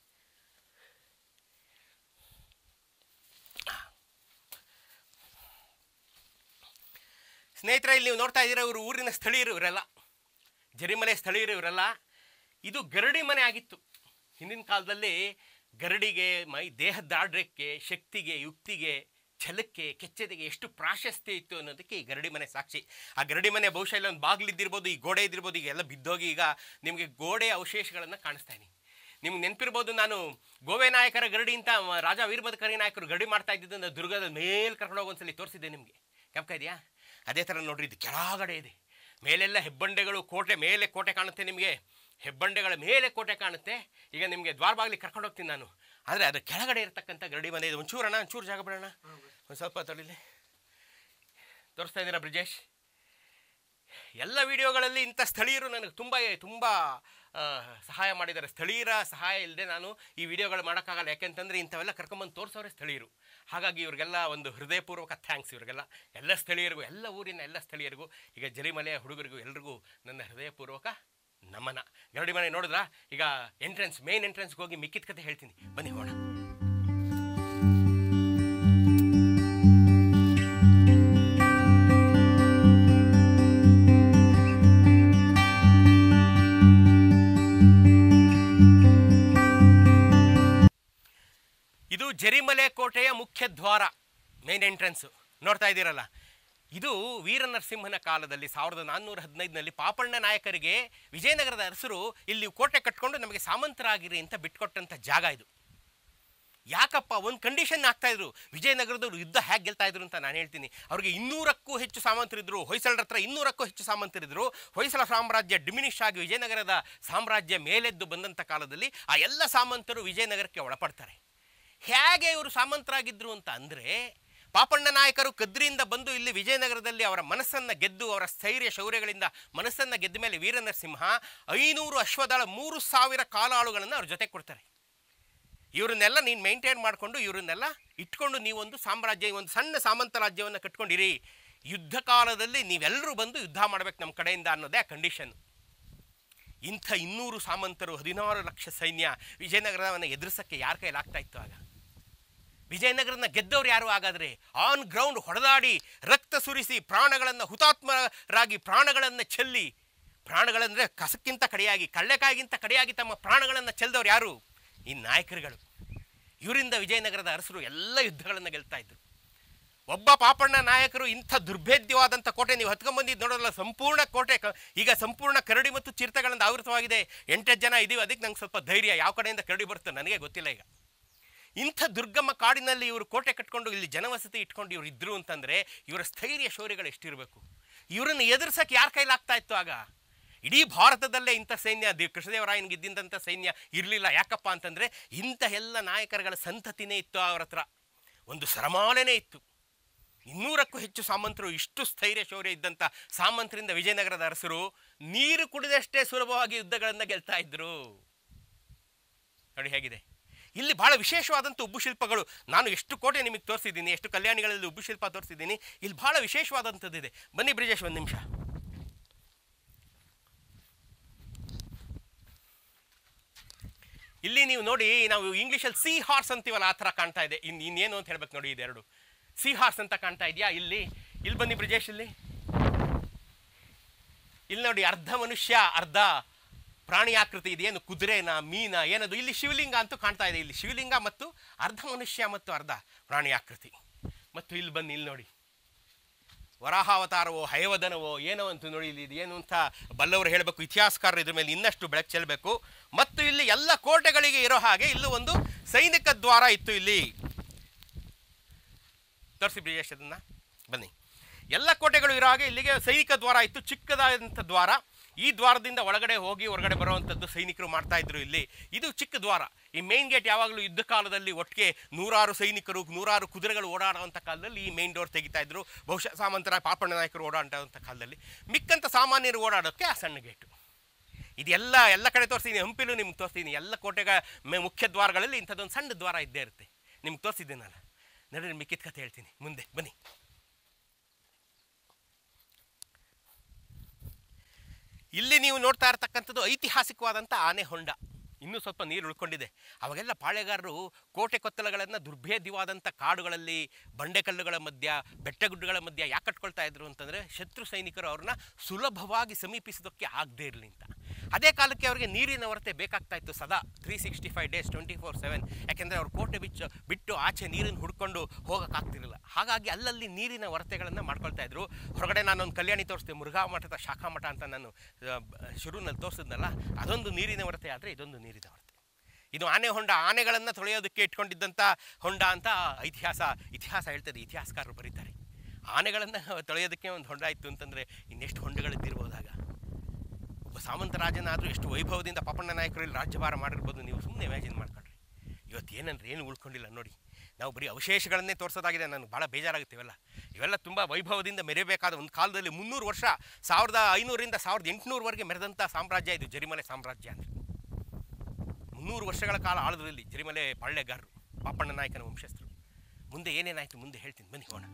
ಸ್ನೇಹಿತರೆ ಇಲ್ಲಿ ನೀವು ನೋಡ್ತಾ ಇದ್ದೀರಾ ಇವರು ಊರಿನ ಸ್ಥಳೀಯರು ಇವರೆಲ್ಲ ಜರಿಮನೆ ಸ್ಥಳೀಯರು ಇವರೆಲ್ಲ ಇದು ಗರಡಿ ಮನೆ ಆಗಿತ್ತು ಹಿಂದಿನ ಕಾಲದಲ್ಲಿ ಗರಡಿಗೆ ಮೈ ದೇಹದಾಡ್ರಕ್ಕೆ ಶಕ್ತಿಗೆ ಯುಕ್ತಿಗೆ ಛಲಕ್ಕೆ ಕೆಚ್ಚೆದೆಗೆ ಎಷ್ಟು ಪ್ರಾಶಸ್ತ್ಯ ಇತ್ತು ಅನ್ನೋದಕ್ಕೆ ಈ ಗರಡಿ ಮನೆ ಸಾಕ್ಷಿ ಆ ಗರಡಿ ಮನೆ ಬಹುಶಃ ಇಲ್ಲ ಒಂದು ಬಾಗಿಲಿದ್ದಿರ್ಬೋದು ಈ ಗೋಡೆ ಇದ್ದಿರ್ಬೋದು ಈಗ ಎಲ್ಲ ಬಿದ್ದೋಗಿ ಈಗ ನಿಮಗೆ ಗೋಡೆಯ ಅವಶೇಷಗಳನ್ನು ಕಾಣಿಸ್ತಾ ಇದೀನಿ ನಿಮ್ಗೆ ನೆನಪಿರ್ಬೋದು ನಾನು ಗೋವೆ ನಾಯಕರ ಗರಡಿ ಅಂತ ಮ- ರಾಜ ವೀರಭದ್ರಕರಿ ನಾಯಕರು ಗರಡಿ ಮಾಡ್ತಾ ಇದ್ದಿದ್ದನ್ನು ದುರ್ಗದ ಮೇಲೆ ಕರ್ಕೊಂಡು ಹೋಗಿ ಒಂದ್ಸಲಿ ತೋರಿಸಿದ್ದೆ ನಿಮಗೆ ಜ್ಞಾಪಕ ಇದೆಯಾ ಅದೇ ಥರ ನೋಡ್ರಿ ಇದು ಕೆಳಗಡೆ ಇದೆ ಮೇಲೆಲ್ಲ ಹೆಬ್ಬಂಡೆಗಳು ಕೋಟೆ ಮೇಲೆ ಕೋಟೆ ಕಾಣುತ್ತೆ ನಿಮಗೆ ಹೆಬ್ಬಂಡೆಗಳ ಮೇಲೆ ಕೋಟೆ ಕಾಣುತ್ತೆ ಈಗ ನಿಮಗೆ ದ್ವಾರಬಾಗ್ಲಿ ಕರ್ಕೊಂಡು ಹೋಗ್ತೀನಿ ನಾನು ಆದರೆ ಅದು ಕೆಳಗಡೆ ಇರತಕ್ಕಂಥ ಗರಡಿ ಮನೆ ಇದು ಒಂಚೂರಣ್ಣ ಒಂಚೂರು ಜಾಗ ಬಿಡೋಣ ಒಂದು ಸ್ವಲ್ಪ ತಡಿಲಿ ತೋರಿಸ್ತಾ ಇದ್ದೀರಾ ಬ್ರಿಜೇಶ್ ಎಲ್ಲ ವಿಡಿಯೋಗಳಲ್ಲಿ ಇಂಥ ಸ್ಥಳೀಯರು ನನಗೆ ತುಂಬ ತುಂಬ ಆ, ಸಹಾಯ ಮಾಡಿದ್ದಾರೆ ಸ್ಥಳೀಯರ ಸಹಾಯ ಇಲ್ಲದೆ ನಾನು ಈ ವಿಡಿಯೋಗಳು ಮಾಡೋಕ್ಕಾಗಲ್ಲ ಯಾಕೆಂತಂದರೆ ಇಂಥವೆಲ್ಲ ಕರ್ಕೊಂಬಂದು ತೋರಿಸೋರೆ ಸ್ಥಳೀಯರು ಹಾಗಾಗಿ ಇವ್ರಿಗೆಲ್ಲ ಒಂದು ಹೃದಯಪೂರ್ವಕ ಥ್ಯಾಂಕ್ಸ್ ಇವ್ರಿಗೆಲ್ಲ ಎಲ್ಲ ಸ್ಥಳೀಯರಿಗೂ ಎಲ್ಲ ಊರಿನ ಎಲ್ಲ ಸ್ಥಳೀಯರಿಗೂ ಈಗ ಜರಿಮಲೆಯ ಹುಡುಗರಿಗೂ ಎಲ್ರಿಗೂ ನನ್ನ ಹೃದಯಪೂರ್ವಕ ನಮನ ಗರಡಿ ಮನೆ ನೋಡಿದ್ರಾ ಈಗ ಎಂಟ್ರೆನ್ಸ್ ಮೇನ್ ಎಂಟ್ರೆನ್ಸ್ಗೆ ಹೋಗಿ ಮಿಕ್ಕಿದ ಕತೆ ಹೇಳ್ತೀನಿ ಬನ್ನಿ ಹೋಗೋಣ ಇದು ಜರಿಮಲೆ ಕೋಟೆಯ ಮುಖ್ಯ ದ್ವಾರ ಮೇನ್ ಎಂಟ್ರೆನ್ಸು ನೋಡ್ತಾ ಇದ್ದೀರಲ್ಲ ಇದು ವೀರನರಸಿಂಹನ ಕಾಲದಲ್ಲಿ ಸಾವಿರದ ನಾನ್ನೂರ ಹದಿನೈದನಲ್ಲಿ ಪಾಪಣ್ಣ ನಾಯಕರಿಗೆ ವಿಜಯನಗರದ ಅರಸರು ಇಲ್ಲಿ ಕೋಟೆ ಕಟ್ಕೊಂಡು ನಮಗೆ ಸಾಮಂತರಾಗಿರಿ ಅಂತ ಬಿಟ್ಕೊಟ್ಟಂಥ ಜಾಗ ಇದು ಯಾಕಪ್ಪ ಒಂದು ಕಂಡೀಷನ್ ಆಗ್ತಾ ಇದ್ರು ವಿಜಯನಗರದವರು ಯುದ್ಧ ಹೇಗೆ ಗೆಲ್ತಾ ಇದ್ರು ಅಂತ ನಾನು ಹೇಳ್ತೀನಿ ಅವ್ರಿಗೆ ಇನ್ನೂರಕ್ಕೂ ಹೆಚ್ಚು ಸಾಮಂತರಿದ್ರು ಹೊಯ್ಸಳರ ಹತ್ರ ಇನ್ನೂರಕ್ಕೂ ಹೆಚ್ಚು ಸಾಮಂತರಿದ್ರು ಹೊಯ್ಸಳ ಸಾಮ್ರಾಜ್ಯ ಡಿಮಿನಿಷ್ ಆಗಿ ವಿಜಯನಗರದ ಸಾಮ್ರಾಜ್ಯ ಮೇಲೆದ್ದು ಬಂದಂಥ ಕಾಲದಲ್ಲಿ ಆ ಎಲ್ಲ ಸಾಮಂತರು ವಿಜಯನಗರಕ್ಕೆ ಒಳಪಡ್ತಾರೆ ಹೇಗೆ ಇವರು ಸಾಮಂತರಾಗಿದ್ರು ಅಂತ ಅಂದರೆ ಪಾಪಣ್ಣ ನಾಯಕರು ಕದ್ರಿಯಿಂದ ಬಂದು ಇಲ್ಲಿ ವಿಜಯನಗರದಲ್ಲಿ ಅವರ ಮನಸ್ಸನ್ನು ಗೆದ್ದು ಅವರ ಸ್ಥೈರ್ಯ ಶೌರ್ಯಗಳಿಂದ ಮನಸ್ಸನ್ನು ಗೆದ್ದ ಮೇಲೆ ವೀರನರಸಿಂಹ ಐನೂರು ಅಶ್ವದಳ ಮೂರು ಸಾವಿರ ಕಾಲಾಳುಗಳನ್ನು ಅವ್ರ ಜೊತೆ ಕೊಡ್ತಾರೆ ಇವರನ್ನೆಲ್ಲ ನೀನು ಮೇಂಟೈನ್ ಮಾಡಿಕೊಂಡು ಇವರನ್ನೆಲ್ಲ ಇಟ್ಕೊಂಡು ನೀವೊಂದು ಸಾಮ್ರಾಜ್ಯ ಒಂದು ಸಣ್ಣ ಸಾಮಂತ ರಾಜ್ಯವನ್ನು ಕಟ್ಕೊಂಡಿರಿ ಯುದ್ಧ ಕಾಲದಲ್ಲಿ ನೀವೆಲ್ಲರೂ ಬಂದು ಯುದ್ಧ ಮಾಡ್ಬೇಕು ನಮ್ಮ ಕಡೆಯಿಂದ ಅನ್ನೋದೇ ಆ ಕಂಡೀಷನ್ ಇಂಥ ಇನ್ನೂರು ಸಾಮಂತರು ಹದಿನಾರು ಲಕ್ಷ ಸೈನ್ಯ ವಿಜಯನಗರವನ್ನು ಎದುರಿಸೋಕ್ಕೆ ಯಾರ ಕೈಲಿ ಆಗ್ತಾ ಇತ್ತು ಆಗ ವಿಜಯನಗರನ ಗೆದ್ದವ್ರು ಯಾರು ಹಾಗಾದರೆ ಆನ್ ಗ್ರೌಂಡ್ ಹೊಡೆದಾಡಿ ರಕ್ತ ಸುರಿಸಿ ಪ್ರಾಣಗಳನ್ನು ಹುತಾತ್ಮರಾಗಿ ಪ್ರಾಣಗಳನ್ನು ಚೆಲ್ಲಿ ಪ್ರಾಣಗಳಂದರೆ ಕಸಕ್ಕಿಂತ ಕಡೆಯಾಗಿ ಕಳ್ಳೆಕಾಯಿಗಿಂತ ಕಡೆಯಾಗಿ ತಮ್ಮ ಪ್ರಾಣಗಳನ್ನು ಚೆಲ್ದವ್ರು ಯಾರು ಈ ನಾಯಕರುಗಳು ಇವರಿಂದ ವಿಜಯನಗರದ ಅರಸರು ಎಲ್ಲ ಯುದ್ಧಗಳನ್ನು ಗೆಲ್ತಾ ಇದ್ರು ಒಬ್ಬ ಪಾಪಣ್ಣ ನಾಯಕರು ಇಂಥ ದುರ್ಭೇದ್ಯವಾದಂಥ ಕೋಟೆ ನೀವು ಹತ್ಕೊಂಡ್ಬಂದಿದ್ದು ನೋಡೋಲ್ಲ ಸಂಪೂರ್ಣ ಕೋಟೆ ಕ- ಈಗ ಸಂಪೂರ್ಣ ಕರಡಿ ಮತ್ತು ಚಿರತೆಗಳಿಂದ ಆವೃತವಾಗಿದೆ ಎಂಟತ್ತು ಜನ ಇದೀವಿ ಅದಕ್ಕೆ ನಂಗೆ ಸ್ವಲ್ಪ ಧೈರ್ಯ ಯಾವ ಕಡೆಯಿಂದ ಕರಡಿ ಬರುತ್ತೆ ನನಗೆ ಗೊತ್ತಿಲ್ಲ ಈಗ ಇಂಥ ದುರ್ಗಮ ಕಾಡಿನಲ್ಲಿ ಇವರು ಕೋಟೆ ಕಟ್ಕೊಂಡು ಇಲ್ಲಿ ಜನವಸತಿ ಇಟ್ಕೊಂಡು ಇವರು ಇದ್ರು ಅಂತಂದರೆ ಇವರ ಸ್ಥೈರ್ಯ ಶೌರ್ಯಗಳು ಎಷ್ಟಿರಬೇಕು ಇವರನ್ನು ಎದುರಿಸಕ್ಕೆ ಯಾರ ಕೈಲಾಗ್ತಾ ಇತ್ತು ಆಗ ಇಡೀ ಭಾರತದಲ್ಲೇ ಇಂಥ ಸೈನ್ಯ ದಿ- ಕೃಷ್ಣದೇವರಾಯನಿಗೆ ಇದ್ದಂಥ ಸೈನ್ಯ ಇರಲಿಲ್ಲ ಯಾಕಪ್ಪ ಅಂತಂದರೆ ಇಂಥ ಎಲ್ಲ ನಾಯಕರುಗಳ ಸಂತತಿನೇ ಇತ್ತು ಅವರ ಹತ್ರ ಒಂದು ಸರಮಾಲೆನೇ ಇತ್ತು ಇನ್ನೂರಕ್ಕೂ ಹೆಚ್ಚು ಸಾಮಂತರು ಇಷ್ಟು ಸ್ಥೈರ್ಯ ಶೌರ್ಯ ಇದ್ದಂಥ ಸಾಮಂತರಿಂದ ವಿಜಯನಗರದ ಅರಸರು ನೀರು ಕುಡಿದಷ್ಟೇ ಸುಲಭವಾಗಿ ಯುದ್ಧಗಳನ್ನು ಗೆಲ್ತಾ ಇದ್ರು ನೋಡಿ ಹೇಗಿದೆ ಇಲ್ಲಿ ಬಹಳ ವಿಶೇಷವಾದಂಥ ಉಬ್ಬು ಶಿಲ್ಪಗಳು ನಾನು ಎಷ್ಟು ಕೋಟೆ ನಿಮಗೆ ತೋರಿಸಿದ್ದೀನಿ ಎಷ್ಟು ಕಲ್ಯಾಣಿಗಳಲ್ಲಿ ಉಬ್ಬು ಶಿಲ್ಪ ತೋರಿಸಿದ್ದೀನಿ ಇಲ್ಲಿ ಬಹಳ ವಿಶೇಷವಾದಂಥದ್ದಿದೆ ಬನ್ನಿ ಬ್ರಿಜೇಶ್ ಒಂದು ನಿಮಿಷ ಇಲ್ಲಿ ನೀವು ನೋಡಿ ನಾವು ಇಂಗ್ಲೀಷಲ್ಲಿ ಸಿ ಹಾರ್ಸ್ ಅಂತೀವಲ್ಲ ಆ ಥರ ಕಾಣ್ತಾ ಇದೆ ಇನ್ನು ಇನ್ನೇನು ಅಂತ ಹೇಳ್ಬೇಕು ನೋಡಿ ಇದೆರಡು ಸಿ ಹಾರ್ಸ್ ಅಂತ ಕಾಣ್ತಾ ಇದೆಯಾ ಇಲ್ಲಿ ಇಲ್ಲಿ ಬನ್ನಿ ಬ್ರಿಜೇಶ್ ಇಲ್ಲಿ ಇಲ್ಲಿ ನೋಡಿ ಅರ್ಧ ಮನುಷ್ಯ ಅರ್ಧ ಪ್ರಾಣಿ ಆಕೃತಿ ಇದೇನು ಕುದುರೆನ ಮೀನ ಏನದು ಇಲ್ಲಿ ಶಿವಲಿಂಗ ಅಂತೂ ಕಾಣ್ತಾ ಇದೆ ಇಲ್ಲಿ ಶಿವಲಿಂಗ ಮತ್ತು ಅರ್ಧ ಮನುಷ್ಯ ಮತ್ತು ಅರ್ಧ ಪ್ರಾಣಿ ಆಕೃತಿ ಮತ್ತು ಇಲ್ಲಿ ಬನ್ನಿ ಇಲ್ಲಿ ನೋಡಿ ವರಾಹಾವತಾರವೋ ಹಯವದನವೋ ಏನೋ ಅಂತ ನೋಡಿ ಇಲ್ಲಿ ಇದು ಏನು ಅಂತ ಬಲ್ಲವರು ಹೇಳಬೇಕು ಇತಿಹಾಸಕಾರರು ಇದ್ರ ಮೇಲೆ ಇನ್ನಷ್ಟು ಬೆಳಕು ಚೆಲ್ಲಬೇಕು ಮತ್ತು ಇಲ್ಲಿ ಎಲ್ಲ ಕೋಟೆಗಳಿಗೆ ಇರೋ ಹಾಗೆ ಇಲ್ಲೂ ಒಂದು ಸೈನಿಕ ದ್ವಾರ ಇತ್ತು ಇಲ್ಲಿ ತೋರಿಸಿ ಬ್ರಿಜೇಶ್ ಅದನ್ನ ಬನ್ನಿ ಎಲ್ಲ ಕೋಟೆಗಳು ಇರೋ ಹಾಗೆ ಇಲ್ಲಿಗೆ ಸೈನಿಕ ದ್ವಾರ ಇತ್ತು ಚಿಕ್ಕದಾದಂಥ ದ್ವಾರ ಈ ದ್ವಾರದಿಂದ ಒಳಗಡೆ ಹೋಗಿ ಹೊರಗಡೆ ಬರುವಂಥದ್ದು ಸೈನಿಕರು ಮಾಡ್ತಾ ಇದ್ರು ಇಲ್ಲಿ ಇದು ಚಿಕ್ಕ ದ್ವಾರ ಈ ಮೇನ್ ಗೇಟ್ ಯಾವಾಗಲೂ ಯುದ್ಧ ಕಾಲದಲ್ಲಿ ಒಟ್ಟಿಗೆ ನೂರಾರು ಸೈನಿಕರು ನೂರಾರು ಕುದುರೆಗಳು ಓಡಾಡುವಂಥ ಕಾಲದಲ್ಲಿ ಈ ಮೇನ್ ಡೋರ್ ತೆಗಿತಾ ಇದ್ರು ಬಹುಶಃ ಸಾಮಂತರ ಪಾಪಣ್ಣ ನಾಯಕರು ಓಡಾಡುವಂಥ ಕಾಲದಲ್ಲಿ ಮಿಕ್ಕಂಥ ಸಾಮಾನ್ಯರು ಓಡಾಡೋಕ್ಕೆ ಆ ಸಣ್ಣ ಗೇಟು ಇದೆಲ್ಲ ಎಲ್ಲ ಕಡೆ ತೋರಿಸ್ತೀನಿ ಹಂಪಿಲೂ ನಿಮ್ಗೆ ತೋರಿಸ್ತೀನಿ ಎಲ್ಲ ಕೋಟೆಗಳ ಮೆ- ಮುಖ್ಯ ದ್ವಾರಗಳಲ್ಲಿ ಇಂಥದ್ದೊಂದು ಸಣ್ಣ ದ್ವಾರ ಇದ್ದೇ ಇರುತ್ತೆ ನಿಮ್ಗೆ ತೋರಿಸಿದ್ದೆ ನಾನು ನಡೀರಿ ಮಿಕ್ಕಿದ ಕಥೆ ಹೇಳ್ತೀನಿ ಮುಂದೆ ಬನ್ನಿ ಇಲ್ಲಿ ನೀವು ನೋಡ್ತಾ ಇರತಕ್ಕಂಥದ್ದು ಐತಿಹಾಸಿಕವಾದಂಥ ಆನೆ ಹೊಂಡ ಇನ್ನೂ ಸ್ವಲ್ಪ ನೀರು ಉಳ್ಕೊಂಡಿದೆ ಅವಾಗೆಲ್ಲ ಪಾಳೆಗಾರರು ಕೋಟೆ ಕೊತ್ತಲಗಳನ್ನು ದುರ್ಭೇದ್ಯವಾದಂಥ ಕಾಡುಗಳಲ್ಲಿ ಬಂಡೆಕಲ್ಲುಗಳ ಮಧ್ಯ ಬೆಟ್ಟಗುಡ್ಡಗಳ ಮಧ್ಯ ಯಾಕೆ ಕಟ್ಕೊಳ್ತಾ ಇದ್ರು ಅಂತಂದರೆ ಶತ್ರು ಸೈನಿಕರು ಅವ್ರನ್ನ ಸುಲಭವಾಗಿ ಸಮೀಪಿಸೋದಕ್ಕೆ ಆಗದೇ ಇರಲಿ ಅಂತ ಅದೇ ಕಾಲಕ್ಕೆ ಅವರಿಗೆ ನೀರಿನ ಹೊರತೆ ಬೇಕಾಗ್ತಾ ಇತ್ತು ಸದಾ three sixty five days twenty four seven ಯಾಕೆಂದರೆ ಅವ್ರು ಕೋಟೆ ಬಿಚ್ಚು ಬಿಟ್ಟು ಆಚೆ ನೀರನ್ನು ಹುಡ್ಕೊಂಡು ಹೋಗೋಕ್ಕಾಗ್ತಿರಲಿಲ್ಲ ಹಾಗಾಗಿ ಅಲ್ಲಲ್ಲಿ ನೀರಿನ ಹೊರತೆಗಳನ್ನು ಮಾಡ್ಕೊಳ್ತಾ ಇದ್ರು ಹೊರಗಡೆ ನಾನೊಂದು ಕಲ್ಯಾಣಿ ತೋರಿಸ್ದೆ ಮುರುಘಾ ಮಠದ ಶಾಖಾ ಮಠ ಅಂತ ನಾನು ಆ, ಬ- ಶುರುವಿನಲ್ಲಿ ತೋರಿಸಿದ್ನಲ್ಲ ಅದೊಂದು ನೀರಿನ ಹೊರತೆ ಆದರೆ ಇದೊಂದು ನೀರಿನ ಹೊರತೆ ಇದು ಆನೆ ಹೊಂಡ ಆನೆಗಳನ್ನು ತೊಳೆಯೋದಕ್ಕೆ ಇಟ್ಕೊಂಡಿದ್ದಂಥ ಹೊಂಡ ಅಂತ ಇತಿಹಾಸ ಇತಿಹಾಸ ಹೇಳ್ತದೆ ಇತಿಹಾಸಕಾರರು ಬರೀತಾರೆ ಆನೆಗಳನ್ನು ತೊಳೆಯೋದಕ್ಕೆ ಒಂದು ಹೊಂಡ ಇತ್ತು ಅಂತಂದರೆ ಇನ್ನೆಷ್ಟು ಹೊಂಡಗಳಿದ್ದಿರ್ಬೋದಾಗ ಒಬ್ಬ ಸಾಮಂತ ರಾಜನಾದರೂ ಎಷ್ಟು ವೈಭವದಿಂದ ಪಾಪಣ್ಣ ನಾಯಕರು ಇಲ್ಲಿ ರಾಜ್ಯಭಾರ ಮಾಡಿರ್ಬೋದು ನೀವು ಸುಮ್ಮನೆ ಇಮ್ಯಾಜಿನ್ ಮಾಡ್ಕೊಳ್ರಿ ಇವತ್ತು ಏನಂದ್ರೆ ಏನು ಉಳ್ಕೊಂಡಿಲ್ಲ ನೋಡಿ ನಾವು ಬರೀ ಅವಶೇಷಗಳನ್ನೇ ತೋರಿಸೋದಾಗಿದೆ ನನಗೆ ಭಾಳ ಬೇಜಾರಾಗುತ್ತೆ ಇವೆಲ್ಲ ಇವೆಲ್ಲ ತುಂಬ ವೈಭವದಿಂದ ಮೆರೆಯಬೇಕಾದ ಒಂದು ಕಾಲದಲ್ಲಿ ಮುನ್ನೂರು ವರ್ಷ ಸಾವಿರದ ಐನೂರಿಂದ ಸಾವಿರದ ಎಂಟುನೂರವರೆಗೆ ಮೆರೆದಂಥ ಸಾಮ್ರಾಜ್ಯ ಇದು ಜರಿಮಲೆ ಸಾಮ್ರಾಜ್ಯ ಅಂದರೆ ಮುನ್ನೂರು ವರ್ಷಗಳ ಕಾಲ ಆಳಿದ್ರಲ್ಲಿ ಜರಿಮಲೆ ಪಾಳ್ಯಗಾರರು ಪಾಪಣ್ಣ ನಾಯಕನ ವಂಶಸ್ಥರು ಮುಂದೆ ಏನೇನಾಯಿತು ಮುಂದೆ ಹೇಳ್ತೀನಿ ಬನ್ನಿ ಹೋಣ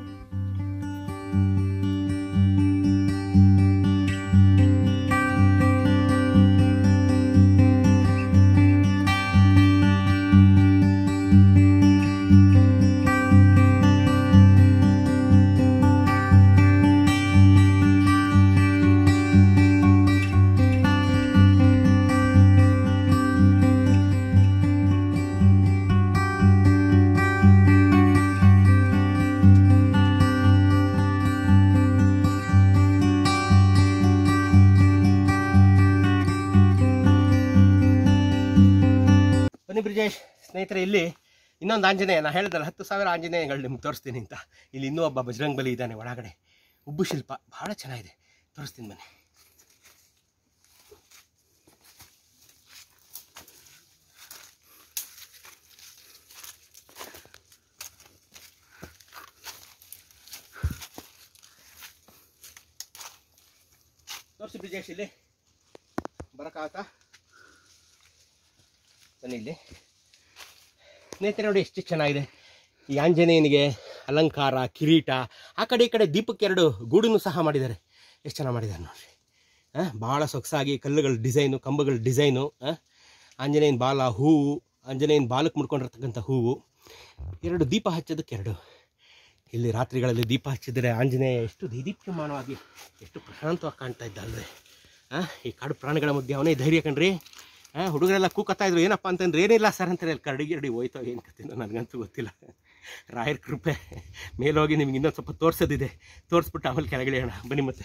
ಬನ್ನಿ ಬ್ರಿಜೇಶ್ ಸ್ನೇಹಿತರೆ ಇಲ್ಲಿ ಇನ್ನೊಂದು ಆಂಜನೇಯ ನಾ ಹೇಳಿದಲ್ಲ ಹತ್ತು ಸಾವಿರ ಆಂಜನೇಯಗಳು ನಿಮ್ಗೆ ತೋರಿಸ್ತೀನಿ ಅಂತ ಇಲ್ಲಿ ಇನ್ನೂ ಒಬ್ಬ ಬಜರಂಗ್ ಬಲಿ ಇದ್ದಾನೆ ಒಳಗಡೆ ಉಬ್ಬು ಶಿಲ್ಪ ಭಾಳ ಚೆನ್ನಾಗಿದೆ ತೋರಿಸ್ತೀನಿ ಬನ್ನಿ ತೋರಿಸಿ ಬ್ರಿಜೇಶ್ ಇಲ್ಲಿ ಬರೋಕ್ಕಾಗತ್ತಾ ಬನ್ನಿ ಇಲ್ಲಿ ಸ್ನೇಹಿತರೆ ನೋಡಿ ಎಷ್ಟು ಚೆನ್ನಾಗಿದೆ ಈ ಆಂಜನೇಯನಿಗೆ ಅಲಂಕಾರ ಕಿರೀಟ ಆ ಕಡೆ ಈ ಕಡೆ ದೀಪಕ್ಕೆ ಎರಡು ಗೂಡನ್ನು ಸಹ ಮಾಡಿದ್ದಾರೆ ಎಷ್ಟು ಚೆನ್ನಾಗಿ ಮಾಡಿದ್ದಾರೆ ನೋಡ್ರಿ ಹಾಂ ಭಾಳ ಸೊಗಸಾಗಿ ಕಲ್ಲುಗಳ ಡಿಸೈನು ಕಂಬಗಳ ಡಿಸೈನು ಹಾಂ ಆಂಜನೇಯನ ಬಾಲ ಹೂವು ಆಂಜನೇಯನ ಬಾಲಕ್ಕೆ ಮುಡ್ಕೊಂಡಿರ್ತಕ್ಕಂಥ ಹೂವು ಎರಡು ದೀಪ ಹಚ್ಚೋದಕ್ಕೆ ಎರಡು ಇಲ್ಲಿ ರಾತ್ರಿಗಳಲ್ಲಿ ದೀಪ ಹಚ್ಚಿದರೆ ಆಂಜನೇಯ ಎಷ್ಟು ದೈದೀಪ್ಯಮಾನವಾಗಿ ಎಷ್ಟು ಪ್ರಶಾಂತವಾಗಿ ಕಾಣ್ತಾ ಇದ್ದ ಅಲ್ವೇ ಹಾಂ ಈ ಕಾಡು ಪ್ರಾಣಿಗಳ ಮಧ್ಯೆ ಅವನೇ ಧೈರ್ಯ ಕಣ್ರಿ ಹಾಂ ಹುಡುಗರೆಲ್ಲ ಕೂಕತ್ತಾ ಇದ್ರು ಏನಪ್ಪ ಅಂತಂದ್ರೆ ಏನಿಲ್ಲ ಸರ್ ಅಂತಾರೆ ಅಲ್ಲಿ ಕರಡಿ ಗಿರಡಿ ಹೋಯ್ತೋ ಏನು ಕತ್ತಿನೋ ನನಗಂತೂ ಗೊತ್ತಿಲ್ಲ ರಾಯರ ಕೃಪೆ ಮೇಲೋಗಿ ನಿಮ್ಗೆ ಇನ್ನೊಂದು ಸ್ವಲ್ಪ ತೋರಿಸೋದಿದೆ ತೋರಿಸ್ಬಿಟ್ಟು ಆಮೇಲೆ ಕೆಳಗಡೆ ಹೇಳೋಣ ಬನ್ನಿ ಮತ್ತೆ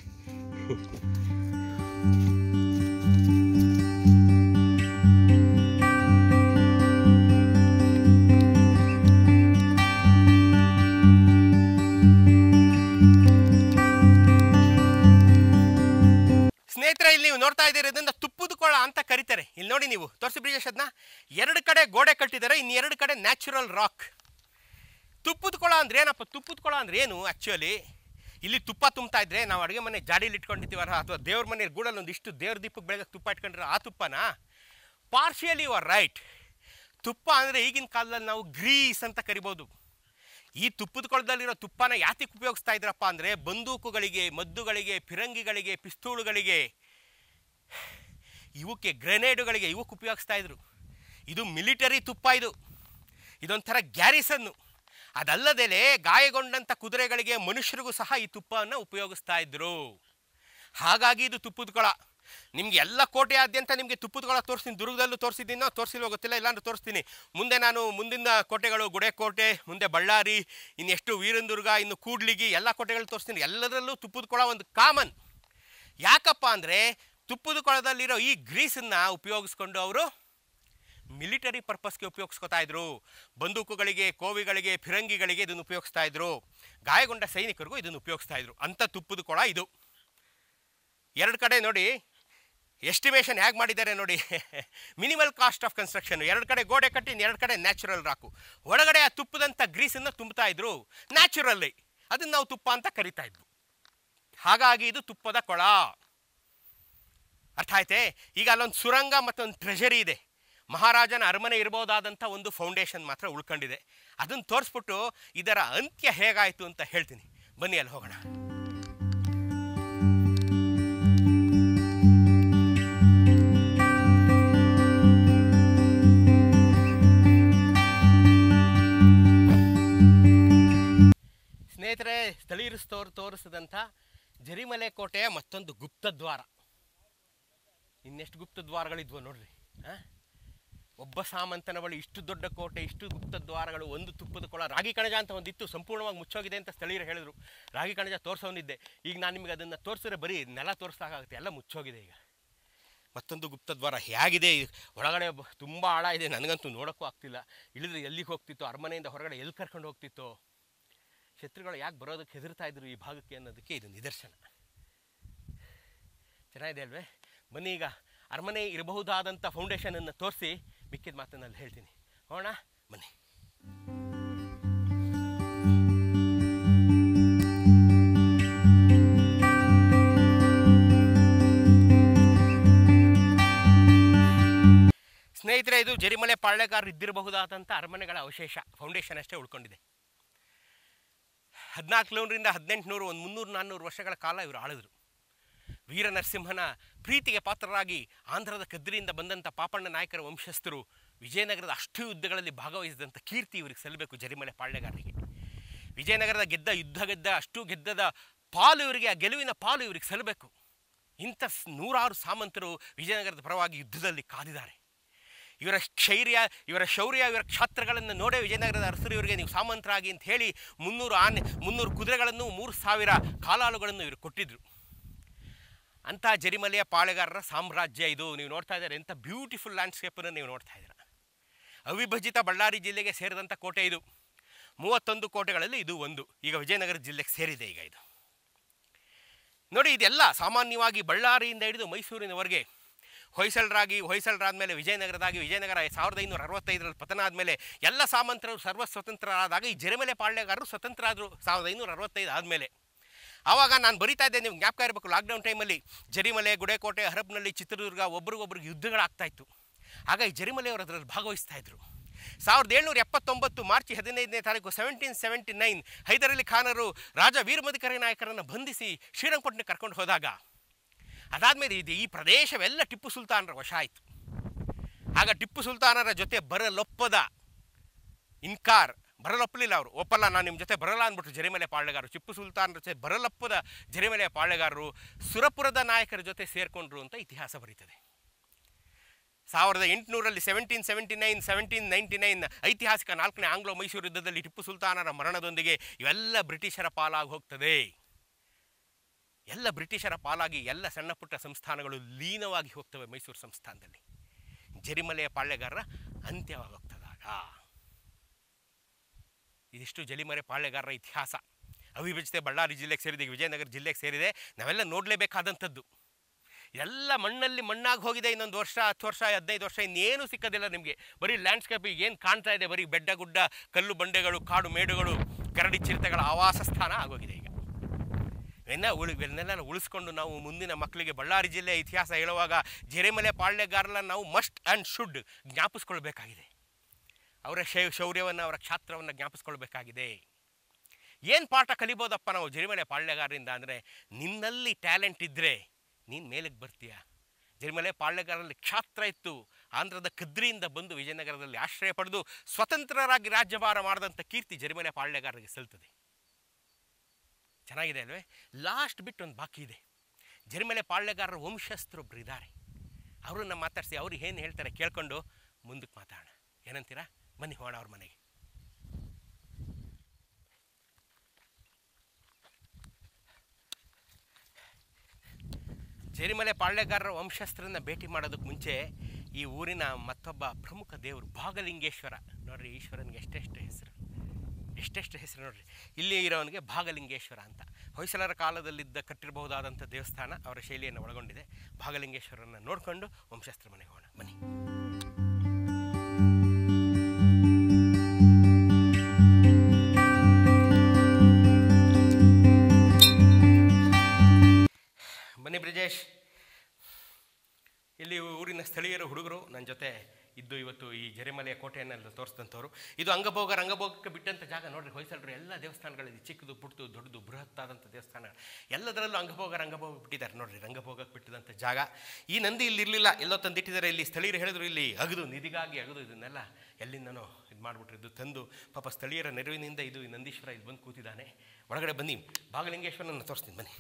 ಸ್ನೇಹಿತರೆ ಇಲ್ಲಿ ನೀವು ನೋಡ್ತಾ ಇದ್ದೀರಿ ಇದನ್ನ ತುಪ್ಪದ ಕೊಳ ಅಂತ ಕರೀತಾರೆ ಇಲ್ಲಿ ನೋಡಿ ನೀವು ತೋರಿಸಿ ಬ್ರಿಜೇಶ್ ಅದನ್ನ ಎರಡು ಕಡೆ ಗೋಡೆ ಕಟ್ಟಿದ್ದಾರೆ ಇನ್ನು ಎರಡು ಕಡೆ ನ್ಯಾಚುರಲ್ ರಾಕ್ ತುಪ್ಪದ ಕೊಳ ಅಂದ್ರೆ ಏನಪ್ಪ ತುಪ್ಪದ ಕೊಳ ಅಂದ್ರೆ ಏನು ಆ್ಯಕ್ಚುಲಿ ಇಲ್ಲಿ ತುಪ್ಪ ತುಂಬ್ತಾ ಇದ್ರೆ ನಾವು ಅಡುಗೆ ಮನೆ ಜಾಡಿಲಿ ಇಟ್ಕೊಂಡಿರ್ತೀವಲ್ಲ ಅಥವಾ ದೇವ್ರ ಮನೆ ಗೂಡಲ್ಲಿ ಒಂದಿಷ್ಟು ದೇವ್ರ ದೀಪಕ್ಕೆ ಬೆಳಗ್ಗೆ ತುಪ್ಪ ಇಟ್ಕೊಂಡ್ರೆ ಆ ತುಪ್ಪನ ಪಾರ್ಶಿಯಲಿ ಯು ಆರ್ ರೈಟ್ ತುಪ್ಪ ಅಂದರೆ ಈಗಿನ ಕಾಲದಲ್ಲಿ ನಾವು ಗ್ರೀಸ್ ಅಂತ ಕರಿಬೋದು ಈ ತುಪ್ಪದ ಕೊಳದಲ್ಲಿರೋ ತುಪ್ಪನ ಯಾತಿಗೆ ಉಪಯೋಗಿಸ್ತಾ ಇದ್ರಪ್ಪ ಅಂದರೆ ಬಂದೂಕುಗಳಿಗೆ ಮದ್ದುಗಳಿಗೆ ಫಿರಂಗಿಗಳಿಗೆ ಪಿಸ್ತೂಳುಗಳಿಗೆ ಇವಕ್ಕೆ ಗ್ರೆನೇಡುಗಳಿಗೆ ಇವಕ್ಕೆ ಉಪಯೋಗಿಸ್ತಾ ಇದ್ರು ಇದು ಮಿಲಿಟರಿ ತುಪ್ಪ ಇದು ಇದೊಂಥರ ಗ್ಯಾರಿಸನ್ನು ಅದಲ್ಲದೆ ಗಾಯಗೊಂಡಂಥ ಕುದುರೆಗಳಿಗೆ ಮನುಷ್ಯರಿಗೂ ಸಹ ಈ ತುಪ್ಪವನ್ನು ಉಪಯೋಗಿಸ್ತಾ ಇದ್ರು ಹಾಗಾಗಿ ಇದು ತುಪ್ಪದ ಕೊಳ ನಿಮ್ಗೆ ಎಲ್ಲ ಕೋಟೆಯಾದ್ಯಂತ ನಿಮಗೆ ತುಪ್ಪದ ಕೊಳ ತೋರಿಸ್ತೀನಿ ದುರ್ಗದಲ್ಲೂ ತೋರಿಸಿದ್ದೀನೋ ತೋರಿಸಿಲ್ವೋ ಗೊತ್ತಿಲ್ಲ ಇಲ್ಲಾಂದ್ರೆ ತೋರಿಸ್ತೀನಿ ಮುಂದೆ ನಾನು ಮುಂದಿನ ಕೋಟೆಗಳು ಗುಡೇಕೋಟೆ ಮುಂದೆ ಬಳ್ಳಾರಿ ಇನ್ನೆಷ್ಟು ವೀರಂದುರ್ಗ ಇನ್ನು ಕೂಡ್ಲಿಗಿ ಎಲ್ಲ ಕೋಟೆಗಳು ತೋರಿಸ್ತೀನಿ ಎಲ್ಲದರಲ್ಲೂ ತುಪ್ಪದ ಕೊಳ ಒಂದು ಕಾಮನ್ ಯಾಕಪ್ಪ ಅಂದರೆ ತುಪ್ಪದ ಕೊಳದಲ್ಲಿರೋ ಈ ಗ್ರೀಸನ್ನು ಉಪಯೋಗಿಸ್ಕೊಂಡು ಅವರು ಮಿಲಿಟರಿ ಪರ್ಪಸ್ಗೆ ಉಪಯೋಗಿಸ್ಕೊತಾ ಇದ್ರು ಬಂದೂಕುಗಳಿಗೆ ಕೋವಿಗಳಿಗೆ ಫಿರಂಗಿಗಳಿಗೆ ಇದನ್ನು ಉಪಯೋಗಿಸ್ತಾ ಇದ್ರು ಗಾಯಗೊಂಡ ಸೈನಿಕರಿಗೂ ಇದನ್ನು ಉಪಯೋಗಿಸ್ತಾ ಇದ್ರು ಅಂಥ ತುಪ್ಪದ ಕೊಳ ಇದು ಎರಡು ಕಡೆ ನೋಡಿ ಎಸ್ಟಿಮೇಷನ್ ಹೇಗೆ ಮಾಡಿದ್ದಾರೆ ನೋಡಿ ಮಿನಿಮಲ್ ಕಾಸ್ಟ್ ಆಫ್ ಕನ್ಸ್ಟ್ರಕ್ಷನ್ ಎರಡು ಕಡೆ ಗೋಡೆ ಕಟ್ಟಿ ಎರಡು ಕಡೆ ನ್ಯಾಚುರಲ್ ರಾಕು ಒಳಗಡೆ ಆ ತುಪ್ಪದಂಥ ಗ್ರೀಸನ್ನು ತುಂಬ್ತಾ ಇದ್ರು ನ್ಯಾಚುರಲ್ಲಿ ಅದನ್ನು ನಾವು ತುಪ್ಪ ಅಂತ ಕರಿತಾ ಇದ್ವು ಹಾಗಾಗಿ ಇದು ತುಪ್ಪದ ಕೊಳ ಅರ್ಥ ಆಯ್ತೆ ಈಗ ಅಲ್ಲೊಂದು ಸುರಂಗ ಮತ್ತೊಂದು ಟ್ರೆಷರಿ ಇದೆ ಮಹಾರಾಜನ ಅರಮನೆ ಇರ್ಬೋದಾದಂಥ ಒಂದು ಫೌಂಡೇಶನ್ ಮಾತ್ರ ಉಳ್ಕೊಂಡಿದೆ ಅದನ್ನು ತೋರಿಸ್ಬಿಟ್ಟು ಇದರ ಅಂತ್ಯ ಹೇಗಾಯಿತು ಅಂತ ಹೇಳ್ತೀನಿ ಬನ್ನಿ ಅಲ್ಲಿ ಹೋಗೋಣ ಸ್ನೇಹಿತರೆ ಸ್ಥಳೀಯರು ತೋರ್ ತೋರಿಸಿದಂಥ ಜರಿಮಲೆ ಕೋಟೆಯ ಮತ್ತೊಂದು ಗುಪ್ತ ದ್ವಾರ ಇನ್ನೆಷ್ಟು ಗುಪ್ತ ದ್ವಾರಗಳಿದ್ವು ನೋಡ್ರಿ ಆ? ಒಬ್ಬ ಸಾಮಂತನ ಬಳಿ ಇಷ್ಟು ದೊಡ್ಡ ಕೋಟೆ ಇಷ್ಟು ಗುಪ್ತ ದ್ವಾರಗಳು ಒಂದು ತುಪ್ಪದ ಕೊಳ ರಾಗಿ ಕಣಜ ಅಂತ ಒಂದಿತ್ತು ಸಂಪೂರ್ಣವಾಗಿ ಮುಚ್ಚೋಗಿದೆ ಅಂತ ಸ್ಥಳೀಯರು ಹೇಳಿದ್ರು ರಾಗಿ ಕಣಜ ತೋರಿಸೋನಿದ್ದೆ ಈಗ ನಾನು ನಿಮಗೆ ಅದನ್ನು ತೋರಿಸಿದ್ರೆ ಬರೀ ನೆಲ ತೋರಿಸ್ದಾಗುತ್ತೆ ಎಲ್ಲ ಮುಚ್ಚೋಗಿದೆ ಈಗ ಮತ್ತೊಂದು ಗುಪ್ತ ದ್ವಾರ ಹೇಗಿದೆ ಇದು? ಒಳಗಡೆ ಬ- ತುಂಬ ಆಳ ಇದೆ ನನಗಂತೂ ನೋಡೋಕ್ಕೂ ಆಗ್ತಿಲ್ಲ ಇಳಿದ್ರೆ ಎಲ್ಲಿಗೆ ಹೋಗ್ತಿತ್ತು ಅರಮನೆಯಿಂದ ಹೊರಗಡೆ ಎಲ್ಲಿ ಕರ್ಕೊಂಡು ಹೋಗ್ತಿತ್ತು ಶತ್ರುಗಳು ಯಾಕೆ ಬರೋದಕ್ಕೆ ಹೆದರ್ತಾ ಇದ್ರು ಈ ಭಾಗಕ್ಕೆ ಅನ್ನೋದಕ್ಕೆ ಇದು ನಿದರ್ಶನ ಚೆನ್ನಾಗಿದೆ ಅಲ್ವೇ ಬನ್ನಿ ಈಗ ಅರಮನೆ ಇರಬಹುದಾದಂಥ ಫೌಂಡೇಶನನ್ನು ತೋರಿಸಿ ಮಿಕ್ಕಿದ ಮಾತನ್ನಲ್ಲಿ ಹೇಳ್ತೀನಿ ಹೋಣ ಬನ್ನಿ ಸ್ನೇಹಿತರೆ ಇದು ಜರಿಮಲೆ ಪಾಳ್ಯಗಾರರು ಇದ್ದಿರಬಹುದಾದಂಥ ಅರಮನೆಗಳ ಅವಶೇಷ ಫೌಂಡೇಶನ್ ಅಷ್ಟೇ ಉಳ್ಕೊಂಡಿದೆ ಹದಿನಾಲ್ಕುನೂರರಿಂದ ಹದಿನೆಂಟುನೂರು ಒಂದು ಮುನ್ನೂರು ನಾನ್ನೂರು ವರ್ಷಗಳ ಕಾಲ ಇವರು ಆಳಿದ್ರು ವೀರ ನರಸಿಂಹನ ಪ್ರೀತಿಗೆ ಪಾತ್ರರಾಗಿ ಆಂಧ್ರದ ಕದ್ರಿಯಿಂದ ಬಂದಂಥ ಪಾಪಣ್ಣ ನಾಯಕರ ವಂಶಸ್ಥರು ವಿಜಯನಗರದ ಅಷ್ಟು ಯುದ್ಧಗಳಲ್ಲಿ ಭಾಗವಹಿಸಿದಂಥ ಕೀರ್ತಿ ಇವರಿಗೆ ಸಲ್ಲಬೇಕು ಜರಿಮಲೆ ಪಾಳ್ಯಗಾರರಿಗೆ ವಿಜಯನಗರದ ಗೆದ್ದ ಯುದ್ಧ ಗೆದ್ದ ಅಷ್ಟು ಗೆದ್ದದ ಪಾಲು ಇವರಿಗೆ ಆ ಗೆಲುವಿನ ಪಾಲು ಇವರಿಗೆ ಸಲ್ಲಬೇಕು ಇಂಥ ಸ್- ನೂರಾರು ಸಾಮಂತರು ವಿಜಯನಗರದ ಪರವಾಗಿ ಯುದ್ಧದಲ್ಲಿ ಕಾದಿದ್ದಾರೆ ಇವರ ಶೈರ್ಯ ಇವರ ಶೌರ್ಯ ಇವರ ಕ್ಷಾತ್ರಗಳನ್ನು ನೋಡೇ ವಿಜಯನಗರದ ಅರಸರು ಇವರಿಗೆ ನೀವು ಸಾಮಂತರಾಗಿ ಅಂತ ಹೇಳಿ ಮುನ್ನೂರು ಆನೆ ಮುನ್ನೂರು ಕುದುರೆಗಳನ್ನು ಮೂರು ಸಾವಿರ ಕಾಲಾಳುಗಳನ್ನು ಇವರು ಕೊಟ್ಟಿದ್ರು ಅಂಥ ಜರಿಮಲೆಯ ಪಾಳೆಗಾರರ ಸಾಮ್ರಾಜ್ಯ ಇದು ನೀವು ನೋಡ್ತಾ ಇದ್ದಾರೆ ಎಂಥ ಬ್ಯೂಟಿಫುಲ್ ಲ್ಯಾಂಡ್ಸ್ಕೇಪನ್ನು ನೀವು ನೋಡ್ತಾ ಇದ್ದೀರ ಅವಿಭಜಿತ ಬಳ್ಳಾರಿ ಜಿಲ್ಲೆಗೆ ಸೇರಿದಂಥ ಕೋಟೆ ಇದು ಮೂವತ್ತೊಂದು ಕೋಟೆಗಳಲ್ಲಿ ಇದು ಒಂದು ಈಗ ವಿಜಯನಗರ ಜಿಲ್ಲೆಗೆ ಸೇರಿದೆ ಈಗ ಇದು ನೋಡಿ ಇದೆಲ್ಲ ಸಾಮಾನ್ಯವಾಗಿ ಬಳ್ಳಾರಿಯಿಂದ ಹಿಡಿದು ಮೈಸೂರಿನವರೆಗೆ ಹೊಯ್ಸಳರಾಗಿ ಹೊಯ್ಸಳರಾದ್ಮೇಲೆ ವಿಜಯನಗರದಾಗಿ ವಿಜಯನಗರ ಸಾವಿರದ ಐನೂರ ಅರವತ್ತೈದರಲ್ಲಿ ಪತನ ಆದಮೇಲೆ ಎಲ್ಲ ಸಾಮಂತರು ಸರ್ವ ಸ್ವತಂತ್ರರಾದಾಗ ಈ ಜರಿಮಲೆ ಪಾಳ್ಯಗಾರರು ಸ್ವತಂತ್ರ ಆದರು ಸಾವಿರದ ಐನೂರ ಅರವತ್ತೈದು ಆದಮೇಲೆ ಆವಾಗ ನಾನು ಬರಿತಾ ಇದ್ದೆ ನೀವು ಜ್ಞಾಪಕ ಇರಬೇಕು ಲಾಕ್ಡೌನ್ ಟೈಮಲ್ಲಿ ಜರಿಮಲೆ ಗುಡೇಕೋಟೆ ಹರಪ್ನಳ್ಳಿ ಚಿತ್ರದುರ್ಗ ಒಬ್ರಿಗೊಬ್ರಿಗೆ ಯುದ್ಧಗಳಾಗ್ತಾ ಇತ್ತು ಆಗ ಈ ಜರಿಮಲೆಯವರು ಅದರಲ್ಲಿ ಭಾಗವಹಿಸ್ತಾ ಇದ್ರು ಸಾವಿರದ ಏಳ್ನೂರ ಎಪ್ಪತ್ತೊಂಬತ್ತು ಮಾರ್ಚ್ ಹದಿನೈದನೇ ತಾರೀಕು ಸೆವೆಂಟೀನ್ ಸೆವೆಂಟಿ ನೈನ್ ಹೈದರಲಿ ಖಾನರು ರಾಜ ವೀರಮಧಿಕರಿ ನಾಯಕರನ್ನು ಬಂಧಿಸಿ ಶ್ರೀರಂಗಪಟ್ಟಣಕ್ಕೆ ಕರ್ಕೊಂಡು ಹೋದಾಗ ಅದಾದಮೇಲೆ ಇದು ಈ ಪ್ರದೇಶವೆಲ್ಲ ಟಿಪ್ಪು ಸುಲ್ತಾನರ ವಶ ಆಯಿತು ಆಗ ಟಿಪ್ಪು ಸುಲ್ತಾನರ ಜೊತೆ ಬರಲೊಪ್ಪದ ಇನ್ಕಾರ್ ಬರಲೊಪ್ಪಲಿಲ್ಲ ಅವರು ಒಪ್ಪಲ್ಲ ನಾನು ನಿಮ್ಮ ಜೊತೆ ಬರಲ್ಲ ಅಂದ್ಬಿಟ್ಟು ಜರಿಮಲೆ ಪಾಳ್ಯಗಾರರು ಟಿಪ್ಪು ಸುಲ್ತಾನರ ಜೊತೆ ಬರಲಪ್ಪದ ಜರಿಮಲೆ ಪಾಳ್ಯಗಾರರು ಸುರಪುರದ ನಾಯಕರ ಜೊತೆ ಸೇರಿಕೊಂಡ್ರು ಅಂತ ಇತಿಹಾಸ ಬರೀತದೆ ಸಾವಿರದ ಎಂಟುನೂರಲ್ಲಿ seventeen seventy nine seventeen ninety nine ಐತಿಹಾಸಿಕ ನಾಲ್ಕನೇ ಆಂಗ್ಲೋ ಮೈಸೂರು ಯುದ್ಧದಲ್ಲಿ ಟಿಪ್ಪು ಸುಲ್ತಾನರ ಮರಣದೊಂದಿಗೆ ಇವೆಲ್ಲ ಬ್ರಿಟಿಷರ ಪಾಲಾಗಿ ಹೋಗ್ತದೆ ಎಲ್ಲ ಬ್ರಿಟಿಷರ ಪಾಲಾಗಿ ಎಲ್ಲ ಸಣ್ಣ ಪುಟ್ಟ ಸಂಸ್ಥಾನಗಳು ಲೀನವಾಗಿ ಹೋಗ್ತವೆ ಮೈಸೂರು ಸಂಸ್ಥಾನದಲ್ಲಿ ಜರಿಮಲೆಯ ಪಾಳ್ಯಗಾರರ ಅಂತ್ಯವಾಗಿ ಹೋಗ್ತದಾಗ ಇದಿಷ್ಟು ಜಲಿಮರೆ ಪಾಳ್ಯಗಾರರ ಇತಿಹಾಸ ಅವಿಭಜಿತ ಬಳ್ಳಾರಿ ಜಿಲ್ಲೆಗೆ ಸೇರಿದೆ ಈಗ ವಿಜಯನಗರ ಜಿಲ್ಲೆಗೆ ಸೇರಿದೆ ನಾವೆಲ್ಲ ನೋಡಲೇಬೇಕಾದಂಥದ್ದು ಎಲ್ಲ ಮಣ್ಣಲ್ಲಿ ಮಣ್ಣಾಗಿ ಹೋಗಿದೆ ಇನ್ನೊಂದು ವರ್ಷ ಹತ್ತು ವರ್ಷ ಹದಿನೈದು ವರ್ಷ ಇನ್ನೇನು ಸಿಕ್ಕೋದಿಲ್ಲ ನಿಮಗೆ ಬರೀ ಲ್ಯಾಂಡ್ಸ್ಕೇಪ್ ಏನು ಕಾಣ್ತಾ ಇದೆ ಬರೀ ಬೆಡ್ಡ ಗುಡ್ಡ ಕಲ್ಲು ಬಂಡೆಗಳು ಕಾಡು ಮೇಡುಗಳು ಕರಡಿ ಚಿರತೆಗಳ ಆವಾಸ ಸ್ಥಾನ ಆಗೋಗಿದೆ ಈಗ ಇವೆಲ್ಲ ಉಳಿ ಇವನ್ನೆಲ್ಲ ಉಳಿಸ್ಕೊಂಡು ನಾವು ಮುಂದಿನ ಮಕ್ಕಳಿಗೆ ಬಳ್ಳಾರಿ ಜಿಲ್ಲೆಯ ಇತಿಹಾಸ ಹೇಳುವಾಗ ಜೆರೆಮಲೆ ಪಾಳ್ಯಗಾರನ ನಾವು ಮಸ್ಟ್ ಆ್ಯಂಡ್ ಶುಡ್ ಜ್ಞಾಪಿಸ್ಕೊಳ್ಬೇಕಾಗಿದೆ ಅವರ ಶೈ ಶೌರ್ಯವನ್ನು ಅವರ ಕ್ಷಾತ್ರವನ್ನು ಜ್ಞಾಪಿಸ್ಕೊಳ್ಬೇಕಾಗಿದೆ ಏನು ಪಾಠ ಕಲಿಬೋದಪ್ಪ ನಾವು ಜರಿಮಲೆ ಪಾಳ್ಯಗಾರರಿಂದ ಅಂದರೆ ನಿನ್ನಲ್ಲಿ ಟ್ಯಾಲೆಂಟ್ ಇದ್ದರೆ ನೀನು ಮೇಲಕ್ಕೆ ಬರ್ತೀಯ ಜರಿಮಲೆ ಪಾಳ್ಯಗಾರರಲ್ಲಿ ಕ್ಷಾತ್ರ ಇತ್ತು ಆಂಧ್ರದ ಕದ್ರಿಯಿಂದ ಬಂದು ವಿಜಯನಗರದಲ್ಲಿ ಆಶ್ರಯ ಪಡೆದು ಸ್ವತಂತ್ರರಾಗಿ ರಾಜ್ಯಭಾರ ಮಾಡಿದಂಥ ಕೀರ್ತಿ ಜರಿಮಲೆ ಪಾಳ್ಯಗಾರರಿಗೆ ಸಲ್ತದೆ ಚೆನ್ನಾಗಿದೆ ಅಲ್ವೇ ಲಾಸ್ಟ್ ಬಿಟ್ ಒಂದು ಬಾಕಿ ಇದೆ ಜರಿಮಲೆ ಪಾಳ್ಯಗಾರರ ವಂಶಸ್ಥರೊಬ್ರು ಇದ್ದಾರೆ ಅವರನ್ನ ಮಾತಾಡಿಸಿ ಅವ್ರು ಏನು ಹೇಳ್ತಾರೆ ಕೇಳ್ಕೊಂಡು ಮುಂದಕ್ಕೆ ಮಾತಾಡೋಣ ಏನಂತೀರಾ ಬನ್ನಿ ಹೋಣ ಅವ್ರ ಮನೆಗೆ ಜರಿಮಲೆ ಪಾಳ್ಯಗಾರರ ವಂಶಸ್ಥರನ್ನ ಭೇಟಿ ಮಾಡೋದಕ್ಕೆ ಮುಂಚೆ ಈ ಊರಿನ ಮತ್ತೊಬ್ಬ ಪ್ರಮುಖ ದೇವರು ಭಾಗಲಿಂಗೇಶ್ವರ ನೋಡ್ರಿ ಈಶ್ವರನಿಗೆ ಎಷ್ಟೆಷ್ಟು ಹೆಸರು ಎಷ್ಟೆಷ್ಟು ಹೆಸರು ನೋಡ್ರಿ ಇಲ್ಲಿ ಇರೋವನಿಗೆ ಭಾಗಲಿಂಗೇಶ್ವರ ಅಂತ ಹೊಯ್ಸಳರ ಕಾಲದಲ್ಲಿದ್ದ ಕಟ್ಟಿರಬಹುದಾದಂಥ ದೇವಸ್ಥಾನ ಅವರ ಶೈಲಿಯನ್ನು ಒಳಗೊಂಡಿದೆ ಭಾಗಲಿಂಗೇಶ್ವರನ ನೋಡಿಕೊಂಡು ವಂಶಸ್ಥರ ಮನೆಗೆ ಹೋಗೋಣ ಬನ್ನಿ ಬನ್ನಿ ಬ್ರಿಜೇಶ್ ಇಲ್ಲಿ ಊರಿನ ಸ್ಥಳೀಯರ ಹುಡುಗರು ನನ್ನ ಜೊತೆ ಇದ್ದು ಇವತ್ತು ಈ ಜರಿಮಲೆಯ ಕೋಟೆಯನ್ನೆಲ್ಲ ತೋರಿಸಿದಂಥವ್ರು ಇದು ಅಂಗಭೋಗ ರಂಗಭೋಗಕ್ಕೆ ಬಿಟ್ಟಂಥ ಜಾಗ ನೋಡ್ರಿ ಹೊಯ್ಸಳರು ಎಲ್ಲ ದೇವಸ್ಥಾನಗಳಿದೆ ಚಿಕ್ಕದು ಪುಟ್ಟದು ದೊಡ್ಡದು ಬೃಹತ್ತಾದಂಥ ದೇವಸ್ಥಾನಗಳು ಎಲ್ಲದರಲ್ಲೂ ಅಂಗಭೋಗ ರಂಗಭೋಗ ಬಿಟ್ಟಿದ್ದಾರೆ ನೋಡ್ರಿ ರಂಗಭೋಗಕ್ಕೆ ಬಿಟ್ಟಿದಂಥ ಜಾಗ ಈ ನಂದಿ ಇಲ್ಲಿ ಇರಲಿಲ್ಲ ಎಲ್ಲೋ ತಂದಿಟ್ಟಿದ್ದಾರೆ ಇಲ್ಲಿ ಸ್ಥಳೀಯರು ಹೇಳಿದ್ರು ಇಲ್ಲಿ ಅಗದು ನಿಧಿಗಾಗಿ ಅಗದು ಇದನ್ನೆಲ್ಲ ಎಲ್ಲಿಂದನೋ ಇದು ಮಾಡಿಬಿಟ್ರು ಇದು ತಂದು ಪಾಪ ಸ್ಥಳೀಯರ ನೆರವಿನಿಂದ ಇದು ಈ ನಂದೀಶ್ವರ ಇಲ್ಲಿ ಬಂದು ಕೂತಿದ್ದಾನೆ ಒಳಗಡೆ ಬನ್ನಿ ಭಾಗಲಿಂಗೇಶ್ವರನ ತೋರಿಸ್ತೀನಿ ಬನ್ನಿ